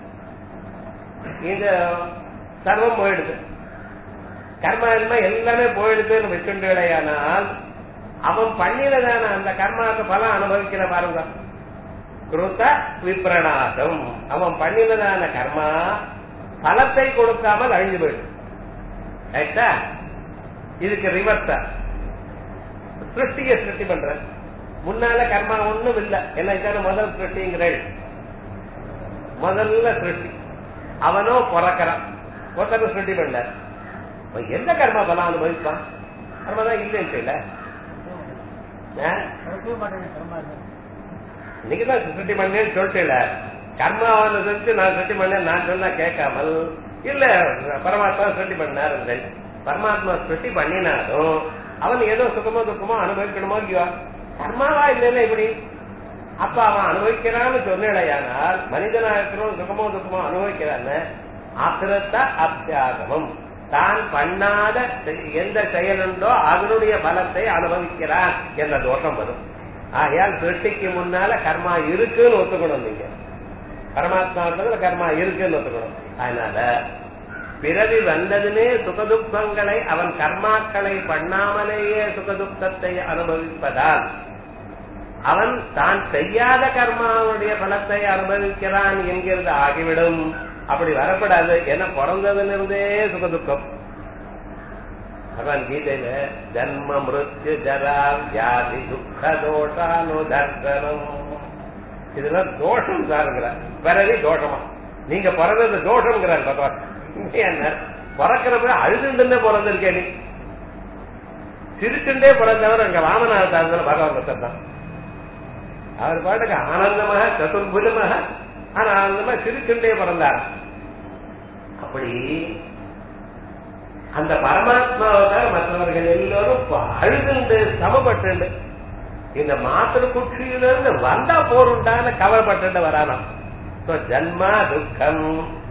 இந்த சர்வம் போயிடுது கர்மா என்ன எல்லாமே போயிடுதுன்னு வச்சுண்டேடையானால் அவன் பண்ணினதான அந்த கர்மாவுக்கு பலம் அனுபவிக்கிற பாருங்க கிருத்த விப்ரணாசம் அவன் பண்ணினதான கர்மா பலத்தை கொடுக்காமல் அழிஞ்சு போயிடும் ரைட்டா இதுக்கு ரிவர்ஸா சிருஷ்டிய சிருஷ்டி பண்ற முன்னால கர்மா ஒண்ணும் இல்ல என்ன இதான முதல் சிருஷ்டிங்கிறேன் முதல்ல சிருஷ்டி அவனோ பிறக்கிறான் ஒருத்தர் சிருஷ்டி பண்ண அவன் எந்த கர்மா பலம் அனுபவிப்பான் கர்மா தான் இல்லைன்னு இல்ல இன்னைக்கு தான் சிருஷ்டி பண்ணேன்னு சொல்லிட்டு கர்மாவான செஞ்சு நான் சிருஷ்டி பண்ணேன் நான் சொன்னா கேட்காமல் இல்ல பரமாத்மா சிருஷ்டி பண்ணாரு பரமாத்மா சிருஷ்டி பண்ணினாலும் அவன் ஏதோ சுகமோ துக்கமோ அனுபவிக்கணுமோ இல்லையோ கர்மாவா இல்லைன்னா இப்படி அப்ப அவன் அனுபவிக்கிறான்னு சொன்னேடையானால் மனிதனா இருக்கிறோம் சுகமோ துக்கமோ அனுபவிக்கிறான்னு ஆசிரத்த அத்தியாகமம் தான் பண்ணாத எந்த செயலுண்டோ அதனுடைய பலத்தை அனுபவிக்கிறான் என்ற தோஷம் வரும் ஆகையால் சிருஷ்டிக்கு முன்னால கர்மா இருக்குன்னு ஒத்துக்கணும் நீங்க பரமாத்மா கர்மா இருக்குன்னு ஒத்துக்கணும் அதனால பிறவி வந்ததுமே சுகதுக்கங்களை அவன் கர்மாக்களை பண்ணாமலேயே சுகதுக்கத்தை அனுபவிப்பதால் அவன் தான் செய்யாத கர்மாவுடைய பலத்தை அனுபவிக்கிறான் என்கிறது ஆகிவிடும் அப்படி வரக்கூடாது என பிறந்ததிலிருந்தே சுகதுக்கம் பகவான் கீதையில ஜன்ம மிருத்யு ஜரா வியாதி துக்க தோஷானுதர்சனம் இதெல்லாம் தோஷம் சாருங்கிறார் பிறவி தோஷமா நீங்க பிறந்தது தோஷம்ங்கிறார் பகவான் என்ன பிறக்கிறப்ப அழுதுண்டே பிறந்திருக்கே நீ சிரிச்சுண்டே பிறந்தவர் அங்க வாமனாவதாரத்தில் பகவான் தான் அவர் பாட்டுக்கு ஆனந்தமாக சதுர்புஜமாக ஆனா ஆனந்தமா சிரிச்சுண்டே பிறந்தார் அப்படி அந்த பரமாத்மாவை மற்றவர்கள் எல்லோரும் அழுதுண்டு சமப்பட்டு இந்த மாத்திர குற்றியிலிருந்து வந்தா போருண்டான்னு கவலைப்பட்டு வரானாம் ஜன்மா துக்கம்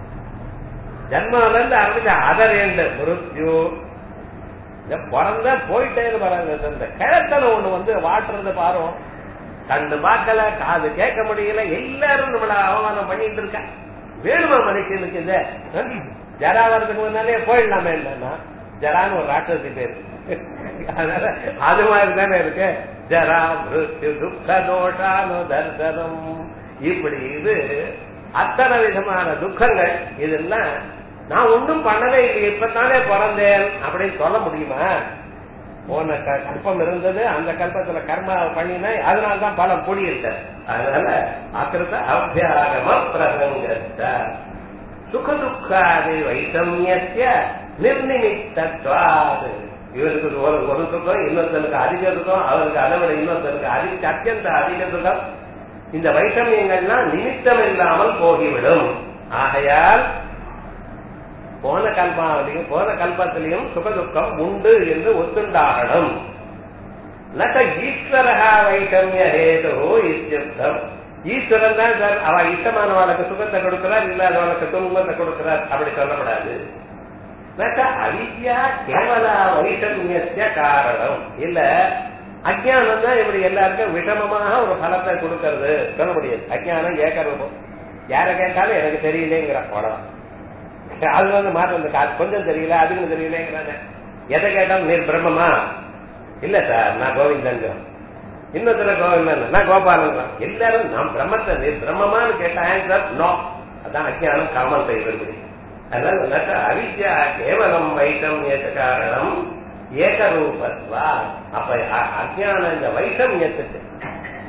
ஜன்மால இருந்து ஆரம்பிச்ச அதரேண்டு மிருத்யு இந்த பிறந்த போயிட்டே வராங்க இந்த கிழத்தனம் ஒண்ணு வந்து வாட்டுறது பாரும் கண்ணு பார்க்கல காது கேட்க முடியல எல்லாரும் நம்மள அவமானம் பண்ணிட்டு இருக்க வேணுமா மனுஷனுக்கு இந்த ஜரா வர்றதுக்கு முன்னாலே போயிடலாமே இல்லைன்னா ஜரான்னு ஒரு ராட்சசி பேரு அதனால அது மாதிரி தானே இருக்கு ஜரா மிருத்யு துக்க தோஷானு தர்சனம் இப்படி இது அத்தனை விதமான துக்கங்கள் இதெல்லாம் நான் ஒன்றும் பண்ணவே இல்லை இப்பதானே பிறந்தேன் அப்படின்னு சொல்ல முடியுமா போன கல்பம் இருந்தது அந்த கல்பத்துல கர்மா பண்ணினா அதனால்தான் பலம் கூடியிருக்க அதனால அக்கிருத்த அபியாகம பிரசங்கத்த சுகதுக்காது வைஷமியத்திய நிர்நிமித்தத்வாது இவருக்கு ஒரு ஒரு சுகம் இன்னொருத்தனுக்கு அதிக சுகம் அவருக்கு அதை விட இன்னொருத்தனுக்கு அதிக அத்தியந்த அதிக சுகம் இந்த வைஷமியங்கள்லாம் நிமித்தம் இல்லாமல் போகிவிடும் ஆகையால் போன கல்பாவிலையும் போன கல்பத்திலையும் சுகதுக்கம் உண்டு என்று ஒத்துண்டாகணும் நட்ட ஈஸ்வரகா வைஷமிய ஹேது இத்தியுக்தம் ஈஸ்வரன் தான் சார் அவ இஷ்டமானவளுக்கு சுகத்தை கொடுக்கிறார் இல்லாதவளுக்கு துன்பத்தை கொடுக்கிறார் அப்படி சொல்லக்கூடாது நட்ட அவித்யா கேவலா வைஷமியத்திய காரணம் இல்ல அஜானம் தான் இப்படி எல்லாருக்கும் விஷமமாக ஒரு பலத்தை கொடுக்கறது சொல்ல முடியாது அஜானம் ஏக்கரூபம் யார கேட்டாலும் எனக்கு தெரியலேங்கிற படம் அது வந்து மாற்றம் கொஞ்சம் தெரியல அதுக்கு தெரியலங்கிறாங்க எதை கேட்டாலும் நீர் பிரம்மமா இல்ல சார் நான் கோவிந்தன் இன்னொருத்தர கோவிந்தன் நான் கோபாலன் எல்லாரும் நான் பிரம்மத்தை நீர் பிரம்மமான்னு கேட்ட ஆன்சர் நோ அதான் அஜானம் காமல் செய்வது அதனால அவித்யா கேவலம் வைட்டம் ஏற்ற காரணம் ஏகரூபத்வா அப்ப அஜான இந்த வைஷமியத்துக்கு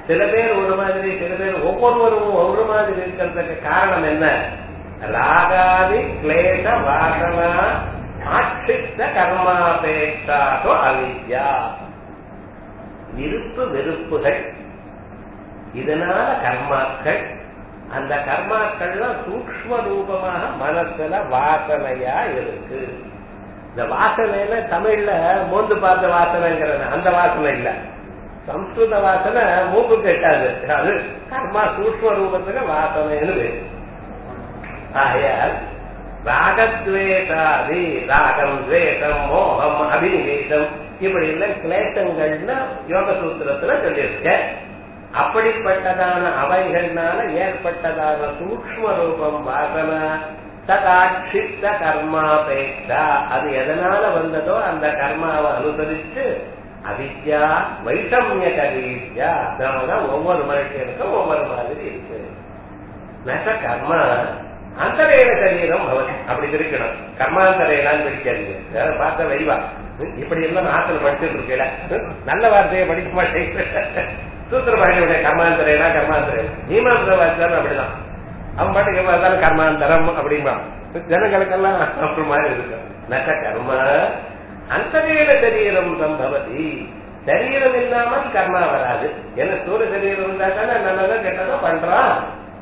சில பேர் ஒரு மாதிரி சில பேர் ஒவ்வொருவரும் ஒரு மாதிரி இருக்கிறதுக்கு காரணம் என்ன ராகாதி கிளேச வாசனா ஆட்சித்த கர்மாபேட்சாதோ அவித்யா விருப்பு வெறுப்புகள் இதனால கர்மாக்கள் அந்த கர்மாக்கள்லாம் சூக்ம ரூபமாக மனசுல வாசனையா இருக்கு இந்த வாசனையில தமிழ்ல மோந்து பார்த்த வாசனைங்கிறது அந்த வாசனை இல்ல சம்ஸ்கிருத வாசனை மூக்கு கெட்டாது அது கர்மா சூக்ம ரூபத்துல வாசனைன்னு பேரு ஆகையால் ராகத்வேஷாதி ராகம் துவேஷம் மோகம் அபினிவேஷம் இப்படி எல்லாம் கிளேசங்கள்னு யோக சூத்திரத்துல சொல்லியிருக்க அப்படிப்பட்டதான அவைகள்னால ஏற்பட்டதான சூக்ம ரூபம் வாசனை ததாட்சித்த கர்மாபேட்சா அது எதனால வந்ததோ அந்த கர்மாவை அனுசரிச்சு அவித்யா வைஷமிய கரீத்யா அதனாலதான் ஒவ்வொரு மனுஷனுக்கும் ஒவ்வொரு மாதிரி இருக்கு நச கர்மா அந்தரேன சரீரம் பவதி அப்படி பிரிக்கணும் கர்மாந்தரேனான்னு பிரிக்காதீங்க வேற பார்த்த வெறிவா இப்படி எல்லாம் நாட்டில் படிச்சுட்டு இருக்கல நல்ல வார்த்தையை படிக்க மாட்டேங்க சூத்திர பாண்டியுடைய கர்மாந்தரேனா கர்மாந்தரேனா நீமாந்திர வார்த்தை அப்படிதான் அவன் பாட்டுக்கு எவ்வளவு இருந்தாலும் கர்மாந்தரம் அப்படின்பா ஜனங்களுக்கெல்லாம் அப்படி மாதிரி இருக்கு நச கர்ம அந்தரேன சரீரம் சம்பவதி சரீரம் இல்லாமல் கர்மா வராது ஏன்னா ஸ்தூல சரீரம் இருந்தா தானே நல்லதோ கெட்டதோ பண்றான்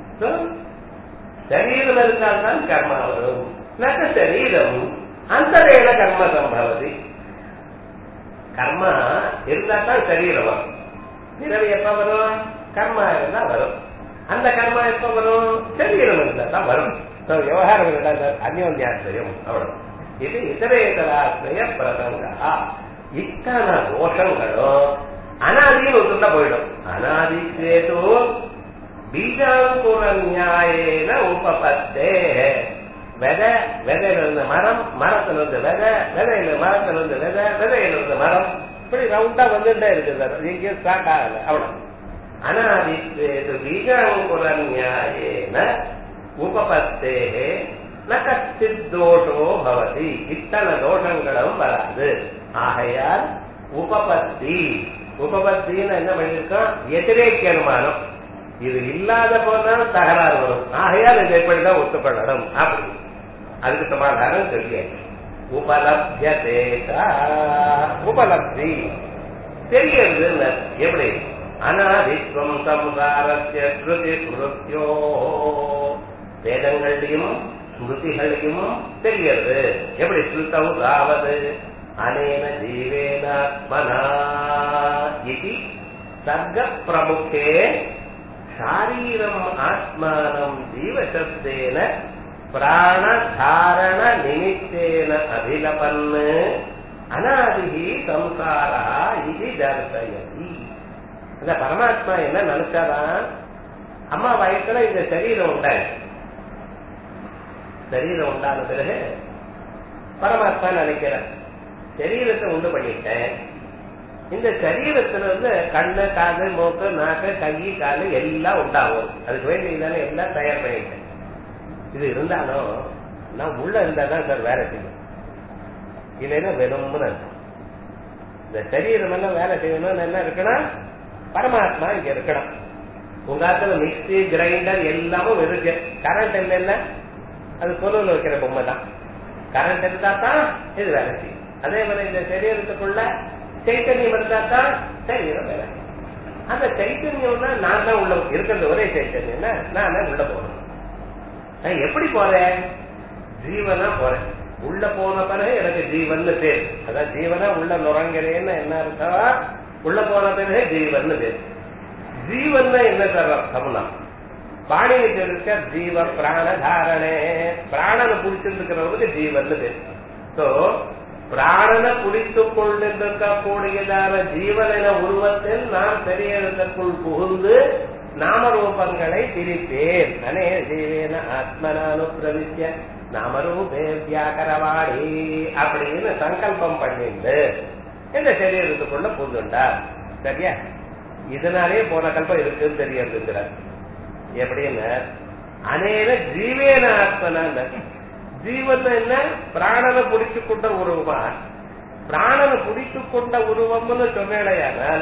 சரீரம் இருந்தால்தான் கர்மா வரும் நக சரீரம் அந்தரேன கர்ம சம்பவதி கர்மா இருந்தா தான் சரீரம் வரும் பிறவி எப்ப வரும் கர்மா இருந்தா வரும் அந்த கர்மா எப்ப வரும் சரீரம் இருந்தா தான் வரும் விவகாரம் அந்யோன்யாசிரியம் அவ்வளவு இது இதரேதராசிரிய பிரசங்கா இத்தனை தோஷங்களும் அனாதின்னு ஒத்துண்டா போயிடும் அனாதி சேது பீஜாங்குர நியாயேன உபபத்தே விதை விதையில இருந்த மரம் மரத்துல இருந்து விதை விதையில மரத்துல இருந்து விதை விதையில இருந்த மரம் இப்படி ரவுண்டா வந்துட்டே இருக்குது எங்கேயும் ஸ்டார்ட் ஆகல அவ்வளவு அனாதி சேது பீஜாங்குர நியாயேன உபபத்தே ந கச்சித் தோஷோ பவதி இத்தனை தோஷங்களும் வராது ஆகையால் உபபத்தி உபபத்தின்னு என்ன பண்ணிருக்கோம் எதிரேக்கிய அனுமானம் இது இல்லாத போனாலும் தகராறு வரும் ஆகையால் இதை எப்படிதான் ஒத்துக்கொள்ளணும் அப்படி அதுக்கு சமாதானம் சொல்லியாச்சு உபலப்தியதேசா உபலப்தி தெரியறது எப்படி அனாதித்வம் சம்சாரஸ்ய ஸ்ருதி ஸ்மிருத்தியோ வேதங்களையும் ஸ்மிருதிகளையும் தெரியறது எப்படி ஸ்ருதாவது அனேன ஜீவேனாத்மனா இது சர்க்க பிரமுகே சாரீரம் ஆத்மானம் ஜீவசப்தேன பிராணதாரண நிமித்தேன அபிலபன் அநாதிகி சம்சாரா இது தர்சயதி அந்த பரமாத்மா என்ன நினைச்சாதான் அம்மா வயசுல இந்த சரீரம் உண்டாச்சு சரீரம் உண்டான பிறகு பரமாத்மா நினைக்கிறேன் சரீரத்தை உண்டு பண்ணிட்டேன் இந்த சரீரத்துல இருந்து கண்ணு காது மூக்கு நாக்கு கை காலு எல்லாம் உண்டாகும் அதுக்கு வேண்டியதானே எல்லாம் தயார் பண்ணிட்டேன் இது இருந்தாலும் நான் உள்ள இருந்தா தான் சார் வேலை செய்யும் இல்லைன்னா வெறும்னு அர்த்தம் இந்த சரீரம் எல்லாம் வேலை செய்யணும்னு என்ன இருக்கணும் பரமாத்மா இங்க இருக்கணும் உங்க ஆத்துல மிக்சி கிரைண்டர் எல்லாமும் இருக்கு கரண்ட் இல்லைல்ல அது பொருள் வைக்கிற பொம்மை தான் கரண்ட் இருந்தா தான் இது வேலை செய்யும் அதே மாதிரி இந்த சரீரத்துக்குள்ள சைத்தன்யம் இருந்தா தான் சரீரம் வேலை செய்யும் அந்த சைத்தன்யம்னா நான் தான் உள்ள இருக்கிறது ஒரே சைத்தன்யம்னா நான் தான் உள்ள போறேன் நான் எப்படி போறேன் ஜீவனா போறேன் உள்ள போன பிறகு எனக்கு ஜீவன் பேர் அதான் ஜீவனா உள்ள நுறங்கிறேன்னு என்ன இருக்கா உள்ள போன பிறகு ஜீவன் பேர் ஜீவன் என்ன சார் அர்த்தம்னா பாணியை இருக்க ஜீவ பிராண தாரணே பிராணனை புடிச்சிருக்கிறவங்களுக்கு ஜீவன் பேர் சோ பிராணனை குடித்துக் கொண்டிருக்கக்கூடியதான ஜீவன உருவத்தில் நான் சரீரத்திற்குள் புகுந்து நாமரூபங்களை பிரித்தேன் அனே ஜீவேன ஆத்மனானு பிரவித்திய நாமரூபே வியாக்கரவாடி அப்படின்னு சங்கல்பம் பண்ணிட்டு இந்த சரீரத்துக்குள்ள புகுந்துண்டா சரியா இதனாலே போன கல்பம் இருக்குன்னு தெரியறதுங்கிறார் எப்படின்னு அநேக ஜீவேன ஆத்மனான்னு ஜீவன் என்ன பிராணனை பிடிச்சு கொண்ட உருவமா பிராணனை பிடித்து கொண்ட உருவம்னு சொன்னேடையானால்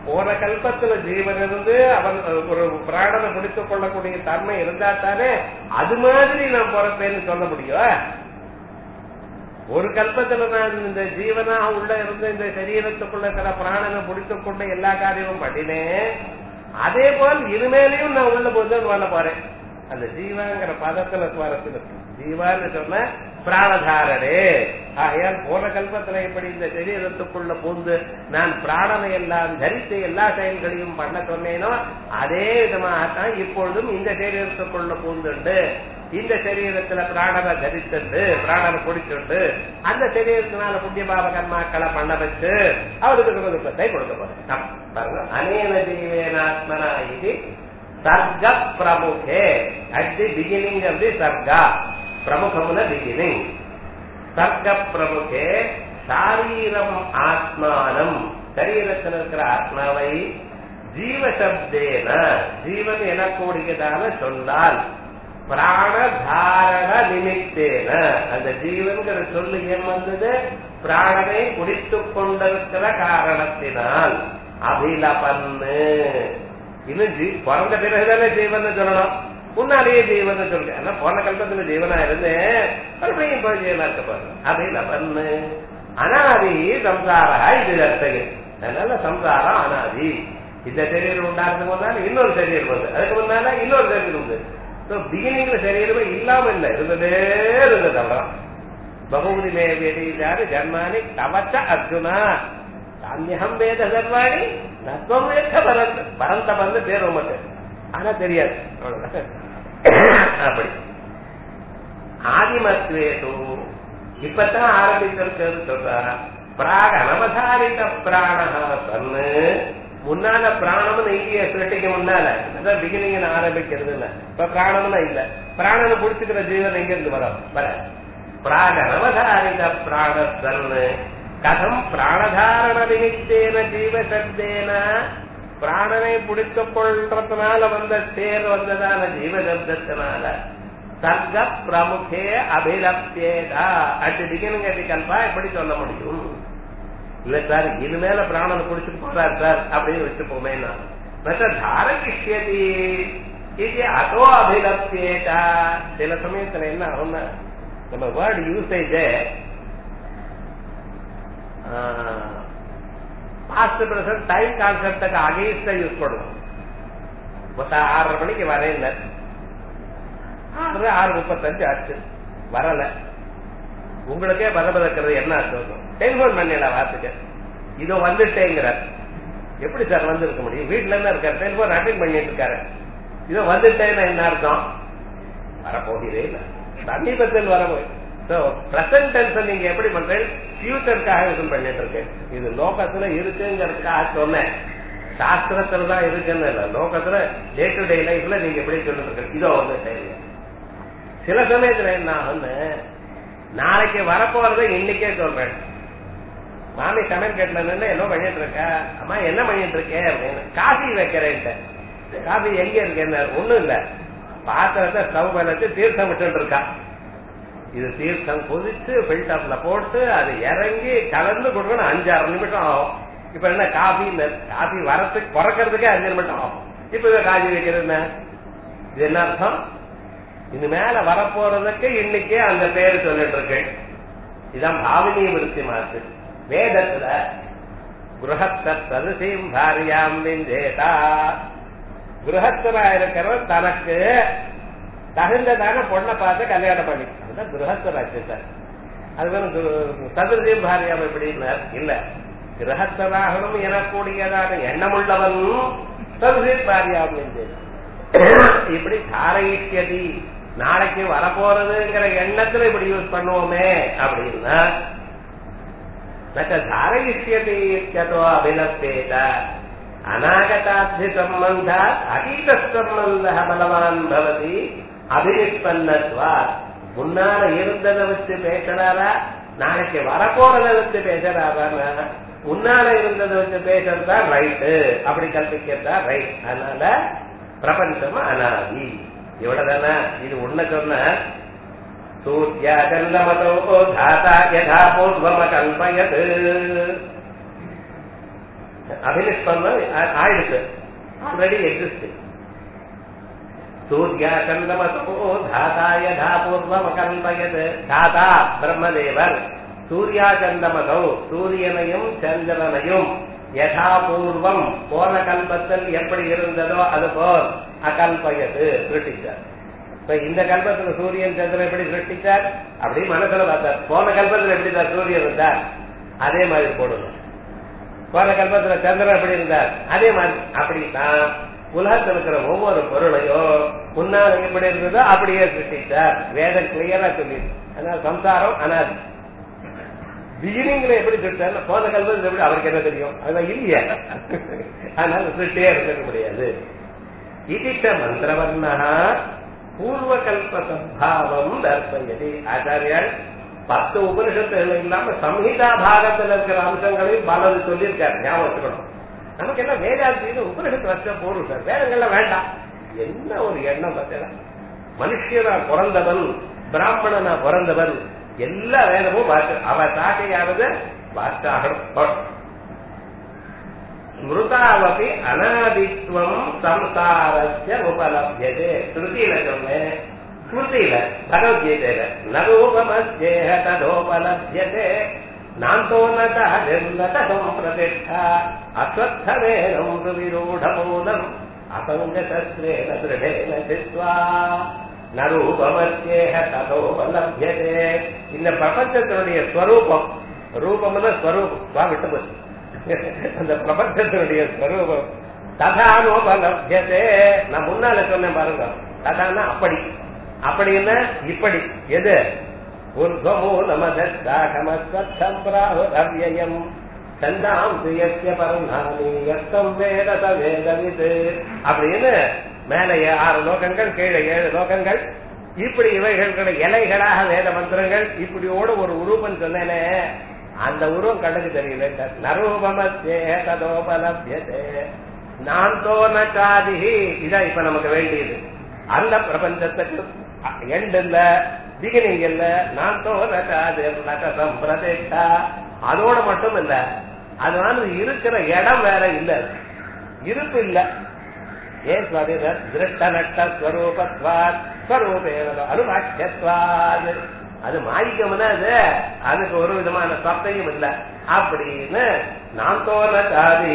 போன கல்பத்துல ஜீவன் இருந்து அவன் ஒரு பிராணனை பிடித்துக் கொள்ளக்கூடிய தன்மை இருந்தா தானே அது மாதிரி நான் பிறப்பேன்னு சொல்ல முடியும் ஒரு கல்பத்துல நான் இந்த ஜீவனா உள்ள இருந்து இந்த சரீரத்துக்குள்ள சில பிராணனை பிடித்துக் கொண்டு எல்லா காரியமும் பண்ணினேன் அதே போல் இனிமேலையும் நான் உள்ள போது பண்ண போறேன் அந்த ஜீவாங்கிற பதத்துல சுவாரத்தில் இருக்கு ஜீவான்னு சொன்ன பிராணதாரரே ஆகையால் போன கல்பத்துல எப்படி இந்த சரீரத்துக்குள்ள பூந்து நான் பிராணனை எல்லாம் தரித்து எல்லா செயல்களையும் பண்ண சொன்னேனோ அதே விதமாகத்தான் இப்பொழுதும் இந்த சரீரத்துக்குள்ள பூந்துண்டு இந்த சரீரத்துல பிராணனை தரித்துண்டு பிராணனை பிடிச்சுண்டு அந்த சரீரத்தினால புண்ணிய பாவ கர்மாக்களை பண்ண வச்சு அவருக்கு சுகதுக்கத்தை கொடுக்க போறேன் பாருங்க அநேன ஜீவேனாத்மனா இது சர்க்க பிரமுகே at the beginning of the சர்க்கா பிரமுகமுன பிகினிங் சர்க்க பிரமுகே சாரீரம் ஆத்மானம் சரீரத்தில் இருக்கிற ஆத்மாவை ஜீவசப்தேன ஜீவன் எனக்கூடியதான சொன்னால் பிராணதாரண நிமித்தேன அந்த ஜீவன்கிற சொல்லு ஏன் வந்தது பிராணனை குடித்துக் கொண்டிருக்கிற காரணத்தினால் அபிலபன்னு இன்னும் ஜீ பிறந்த பிறகுதானே ஜீவன் சொல்லணும் முன்னாலேயே ஜீவன் சொல்லுங்க ஆனா போன கல்பத்துல ஜீவனா இருந்தேன் மறுபடியும் இப்ப ஜீவனா இருக்க பாருங்க அபிலபன்னு அனாதி சம்சாரா இது அர்த்தகு அதனால சம்சாரம் அனாதி இந்த சரீரம் உண்டாகிறதுக்கு முன்னால இன்னொரு சரீரம் வந்து அதுக்கு முன்னால இன்னொரு சரீரம் வந்து பிகினிங்ல சரீரமே இல்லாம இல்ல இருந்ததே இருந்தது அவ்வளவுதான் பகுதி மே வேதிச்சாரு ஜன்மானி தவச்ச அர்ஜுனா அந்நியம் வேத சர்வாணி நத்வம் வேத பரந்த பரந்த பரந்த பேர் உமக்கு ஆனா தெரியாது அவ்வளவுதான் அப்படி ஆதிமத்வேது இப்பதான் ஆரம்பிச்சிருக்கிறது சொல்றாரா பிராக அனவதாரித பிராணா தன்னு முன்னால பிராணம்னு இல்லையே சிருஷ்டிக்கு முன்னால அதான் பிகினிங் ஆரம்பிக்கிறது இல்ல இப்ப பிராணம்னா இல்ல பிராணனை பிடிச்சுக்கிற ஜீவன் எங்க இருந்து வரும் வர பிராக அனவதாரித பிராணத்தன்னு கதம் பிராணதாரண நிமித்தேன ஜீவசப்தேன பிராணனை பிடித்துக் கொள்றதுனால வந்த தேர் வந்ததான ஜீவசப்தத்தினால சர்க்க பிரமுகே அபிலப்தேதா அட் பிகினிங் அட் கல்பா எப்படி சொல்ல முடியும் இல்ல சார் இனிமேல பிராணனை குடிச்சிட்டு போறாரு சார் அப்படின்னு வச்சுப்போமே மற்ற தாரகிஷ்யதி இது அதோ அபிலப்தேதா சில சமயத்துல என்ன ஆகும்னா நம்ம word usage past present time கான்செப்டுக்கு அகேன்ஸ்டா யூஸ் பண்ணுவோம் மொத்த ஆறரை மணிக்கு வரேன் ஆறு ஆறு முப்பத்தஞ்சு ஆச்சு வரல உங்களுக்கே பரபரக்கிறது என்ன அர்த்தம் டெலிபோன் பண்ணல வார்த்தைக்கு இதோ வந்துட்டேங்கிற எப்படி சார் வந்திருக்க முடியும் வீட்டுல இருந்தா இருக்காரு டெலிபோன் அட்டன் பண்ணிட்டு இருக்காரு இதோ வந்துட்டேன்னு என்ன அர்த்தம் வரப்போகிறே இல்ல சமீபத்தில் வரப்போய் சோ பிரசன்ட் டென்ஸ் நீங்க எப்படி பண்றீங்க ஃபியூச்சருக்காக இது பண்ணிட்டு இருக்கு இது லோகத்துல இருக்குங்கிறதுக்காக சொன்னேன் சாஸ்திரத்துல தான் இருக்குன்னு இல்ல லோகத்துல டே டு டே லைஃப்ல நீங்க எப்படி சொல்லிட்டு இருக்கு இதோ வந்துட்டேன் சில சமயத்துல என்ன ஆகும்னு நாளைக்கு வரப்போறதை இன்னைக்கே சொல்றேன் மாமி சமையல் கேட்டல நின்று என்ன பண்ணிட்டு இருக்க அம்மா என்ன பண்ணிட்டு இருக்கேன் அப்படின்னு காஃபி வைக்கிறேன் காஃபி எங்க இருக்கேன் ஒண்ணும் இல்ல பாத்திரத்தை ஸ்டவ் மேல வச்சு தீர்த்தம் விட்டு இருக்கா இது தீர்த்தம் கொதிச்சு பில்டப்ல போட்டு அது இறங்கி கலந்து கொடுக்கணும் அஞ்சாறு நிமிஷம் ஆகும் இப்ப என்ன காஃபி காஃபி வரத்துக்கு பிறக்கிறதுக்கே அஞ்சு நிமிஷம் ஆகும் இப்ப இதை காய்ச்சி வைக்கிறது என்ன இது என்ன அர்த்தம் இது மேல வரப்போறதுக்கு இன்னைக்கே அந்த பேர் சொல்லிட்டு இருக்கு இதான் பாவனி விருத்தி மாத்து வேதத்துல குருஹத்தீம் பாரியாம் விஞ்சேதா குருஹத்தரா இருக்கிறவர் தனக்கு தகுந்ததான பொண்ணை பார்த்து கல்யாணம் பண்ணி அதுதான் குருஹத்தராச்சு சார் அது சதுர்தீம் பாரியாம் எப்படின்னா இல்ல கிரகத்தராகணும் எனக்கூடியதான எண்ணமுள்ளவன் சதுர்தீம் பாரியாம் விஞ்சேதா இப்படி தாரயிஷ்யதி நாளைக்கு வரப்போறதுங்கிற எண்ணத்துல இப்படி யூஸ் பண்ணுவோமே அப்படின்னா தாரயிஷ்யதி அபிலப்பேத அநாகதாத்தி சம்பந்தா அதீத சம்பந்த பலவான் பவதி அபினிஷ்பன்னத்வா முன்னால இருந்ததை வச்சு பேசுறாரா நாளைக்கு வரப்போறதை வச்சு பேசுறாரா முன்னால இருந்ததை வச்சு பேசுறதா ரைட்டு அப்படி கல்பிக்கிறதா ரைட் அதனால பிரபஞ்சம் அனாதி இவ்வளவுதானே இது உன்ன சொன்ன சூர்யாச்சந்தமதோ தாத்தா யதா பூர்வம கல்பயத் அபினிஷ்பந்தம் ஆ- ஆயிடுச்சு ஆல்ரெடி எக்ஸிஸ்ட் சூர்யா சந்திரமசோ தாதா யதா பூர்வம் கல்பயது தாதா பிரம்மதேவர் சூர்யா சந்திரமசோ சூரியனையும் சந்திரனையும் யதா பூர்வம் போன கல்பத்தில் எப்படி இருந்ததோ அது போல் அகல்பயது சிருஷ்டிச்சார் இப்ப இந்த கல்பத்துல சூரியன் சந்திரன் எப்படி சிருஷ்டிச்சார் அப்படி மனசுல பார்த்தார் போன கல்பத்துல எப்படி தான் சூரியன் இருந்தார் அதே மாதிரி போடுங்க போன கல்பத்துல சந்திரன் எப்படி இருந்தார் அதே மாதிரி அப்படித்தான் உலகத்தில் இருக்கிற ஒவ்வொரு பொருளையும் முன்னால் எப்படி இருந்ததோ அப்படியே சிருஷ்டிச்சார் வேதம் கிளியரா சொல்லி அதனால சம்சாரம் அனாதி பிகினிங்ல எப்படி சிருஷ்டார் போன கல்பத்தில் எப்படி அவருக்கு என்ன தெரியும் அதெல்லாம் இல்லையே அதனால சிருஷ்டியே இருக்க முடியாது இதிட்ட மந்திரவர்ணா பூர்வ கல்ப சம்பாவம் தர்ப்பயதி ஆச்சாரியால் பத்து உபனிஷத்துகள் இல்லாம சம்ஹிதா பாகத்தில் இருக்கிற அம்சங்களையும் பலது சொல்லியிருக்காரு ஞாபகம் வச்சுக்கணும் நமக்கு என்ன வேதாந்தின்னு உபனிஷத்து வச்ச போரும் சார் வேதங்கள்லாம் வேண்டாம் என்ன ஒரு எண்ணம் பார்த்தா மனுஷனா பிறந்தவன் பிராமணனா பிறந்தவன் எல்லா வேதமும் வாக்கு அவ சாட்டையாவது வாச்சாகணும் ஸ்மிருதாவபி அனாதித்வம் சம்சாரஸ்ய உபலப்யதே ஸ்ருதியில சொன்னேன் ஸ்மிருதியில பகவத்கீதையில நரூபமஸ்யேஹ ததோபலப்யதே நாந்தோ நட நிர்ணத சம்பிரதிஷ்டா அஸ்வத்தமேனம் சுவிரூಢமூலம் அசங்கசஸ்ரேன திருடேன சித்வா நரூபமஸ்யேஹ ததோபலப்யதே இந்த பிரபஞ்சத்தினுடைய ஸ்வரூபம் ரூபம்னா ஸ்வரூபம் வா விட்டு போச்சு அந்த பிரபஞ்சத்தினுடைய ஸ்வரூபம் ததானோபலப்யதே நான் முன்னால சொன்னேன் பாருங்க ததானா அப்படி அப்படின்னா இப்படி எது ஊர்வமூலமதாகமஸ்வத்தம்பிராஹுரவ்யயம் சந்தாம் சுயஸ்ய பரநாமி யத்தம் வேதத வேதவிது அப்படின்னு மேலே ஆறு லோகங்கள் கீழே ஏழு லோகங்கள் இப்படி இவைகளுடைய இலைகளாக வேத மந்திரங்கள் இப்படியோட ஒரு உருவம் சொன்னேனே அந்த உருவம் கண்ணுக்கு தெரியல நரூபமத்தே ததோபலபியதே நான் தோனச்சாதிகி இதான் இப்ப நமக்கு வேண்டியது அந்த பிரபஞ்சத்துக்கு எண்ட் இல்ல பிகினிங் இல்ல நான் தோனச்சாதி நகசம் பிரதேஷா அதோட மட்டும் இல்ல அதனால இருக்கிற இடம் வேற இல்ல இருப்பு இல்ல ஏன் சுவாமி திருஷ்ட நட்ட ஸ்வரூபத்வாத் ஸ்வரூபேவ அருவாக்கியத்வாத் அது மாயிக்கம்னா அது அதுக்கு ஒரு விதமான சத்தையும் இல்ல அப்படின்னு நான் தோணாதி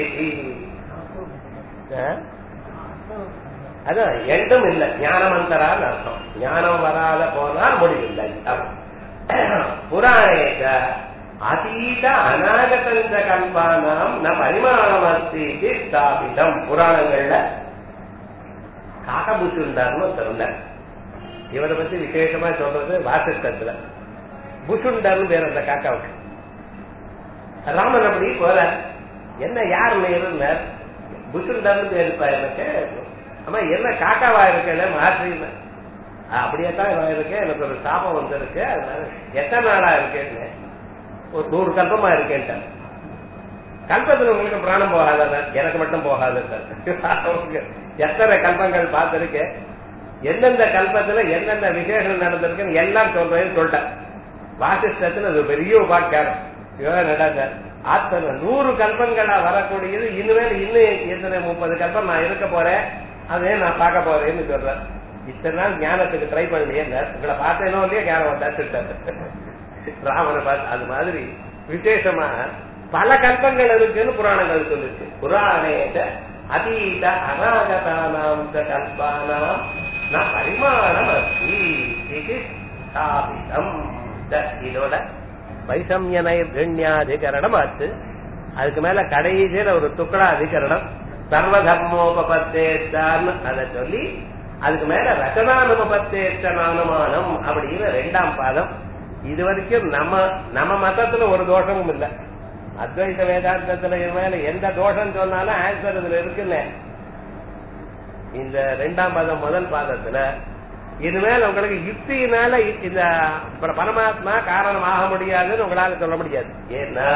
அதான் எண்டும் இல்ல ஞானமந்தரான்னு அர்த்தம் ஞானம் வராத போனால் முடிவில்லை புராணேக அதீத அநாகதஞ்ச கல்பானாம் ந பரிமாணமஸ்தி ஸ்தாபிதம் புராணங்கள்ல காகபுசுண்டார்னு ஒருத்தர் இருந்தார் இவரை பத்தி விசேஷமா சொல்றது வாசிஷ்டத்துல புசுண்டர்னு பேர் அந்த காக்காவுக்கு ராமன் அப்படி போற என்ன யாருன்னு இருந்தார் புசுண்டர்னு பேருப்பா எனக்கு ஆமா என்ன காக்காவா இருக்கல மாற்றின அப்படியே தான் நான் இருக்கேன் எனக்கு ஒரு சாபம் வந்திருக்கு அதனால எத்தனை நாளா இருக்கேன்னு ஒரு நூறு கல்பமா இருக்கேன்ட்டார் கல்பத்துல உங்களுக்கு பிராணம் போகாத எனக்கு மட்டும் போகாது எத்தனை கல்பங்கள் பார்த்திருக்கேன் எந்தெந்த கல்பத்துல எந்தெந்த விசேஷம் நடந்திருக்குன்னு எல்லாம் சொல்றேன்னு சொல்லிட்டேன் வாசிஷ்டத்துல அது பெரிய உபாக்கியாரம் இவன் நடாத ஆத்தனை நூறு கல்பங்களா வரக்கூடியது இனிமேல் இன்னும் எத்தனை முப்பது கல்பம் நான் இருக்க போறேன் அதே நான் பார்க்க போறேன்னு சொல்றேன் இத்தனை நாள் ஞானத்துக்கு ட்ரை பண்ணலையே உங்களை பார்த்தேனோ இல்லையா ஞானம் வந்தாச்சு ராமனை பார்த்து அது மாதிரி விசேஷமா பல கல்பங்கள் இருக்குன்னு புராணங்கள் சொல்லுச்சு புராணேத அதீத அநாகதானாம் கல்பானாம் ந பரிமாணம் அஸ்தி இது ஸ்தாபிதம் இதோட வைசம்யனை கண்யாதிகரணம் ஆச்சு அதுக்கு மேல கடைசியில ஒரு துக்கடா அதிகரணம் சர்வதர்மோபத்தேஷ்டான்னு அதை சொல்லி அதுக்கு மேல ரச்சனானுபத்தேஷ்ட அனுமானம் அப்படின்னு ரெண்டாம் பாதம் இது வரைக்கும் நம்ம நம்ம மதத்துல ஒரு தோஷமும் இல்ல அத்வைத வேதாந்தத்துல மேல எந்த தோஷம் சொன்னாலும் ஆன்சர் இதுல இருக்குல்ல இந்த ரெண்டாம் பாதம் முதல் பாதத்துல இனிமேல் உங்களுக்கு யுக்தியினால இந்த பரமாத்மா காரணம் ஆக முடியாதுன்னு உங்களால சொல்ல முடியாது ஏன்னா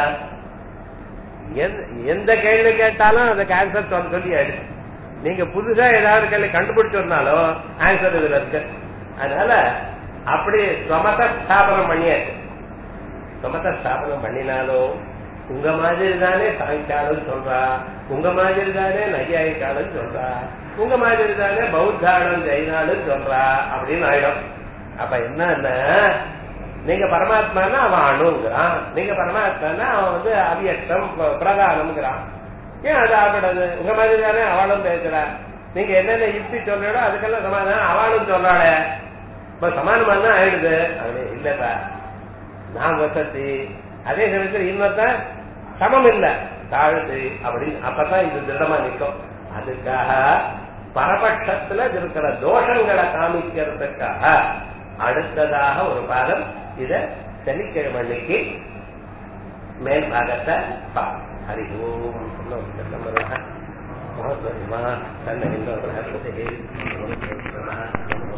எந்த கேள்வி கேட்டாலும் அதுக்கு ஆன்சர் சொல்ல சொல்லியாடு நீங்க புதுசா ஏதாவது கேள்வி கண்டுபிடிச்சிருந்தாலும் ஆன்சர் இதுல இருக்கு அதனால அப்படி சமத ஸ்தாபனம் பண்ணியாச்சு சமத ஸ்தாபனம் பண்ணினாலும் உங்க மாதிரி தானே சாயங்காலம் சொல்றா உங்க மாதிரி தானே நையாயிக்காலம் சொல்றா உங்க மாதிரி தானே பௌத்தாளம் ஜெயினாலும் சொல்றா அப்படின்னு ஆயிடும் அப்ப என்னன்னா நீங்க பரமாத்மானா அவன் அணுங்கிறான் நீங்க பரமாத்மானா அவன் வந்து அவியக்தம் பிரதானம்ங்கிறான் ஏன் அது ஆகக்கூடாது உங்க மாதிரி தானே அவளும் பேசுறா நீங்க என்னென்ன யுக்தி சொல்றோ அதுக்கெல்லாம் சமாதானம் அவளும் சொல்றாளே இப்ப சமானமா தான் ஆயிடுது அது இல்லப்பா நான் வசதி அதே சமயத்தில் இன்னொருத்தன் சமம் இல்ல தாழ்த்து அப்படின்னு அப்பதான் இது திடமா நிற்கும் அதுக்காக பரபட்சத்துல இருக்கிற தோஷங்களை காமிக்கிறதுக்காக அடுத்ததாக ஒரு பாதம் இத சனிக்கிழமைக்கு மேல் பாகத்தை பா ஹரி ஓம் மகத்வமா தன்னை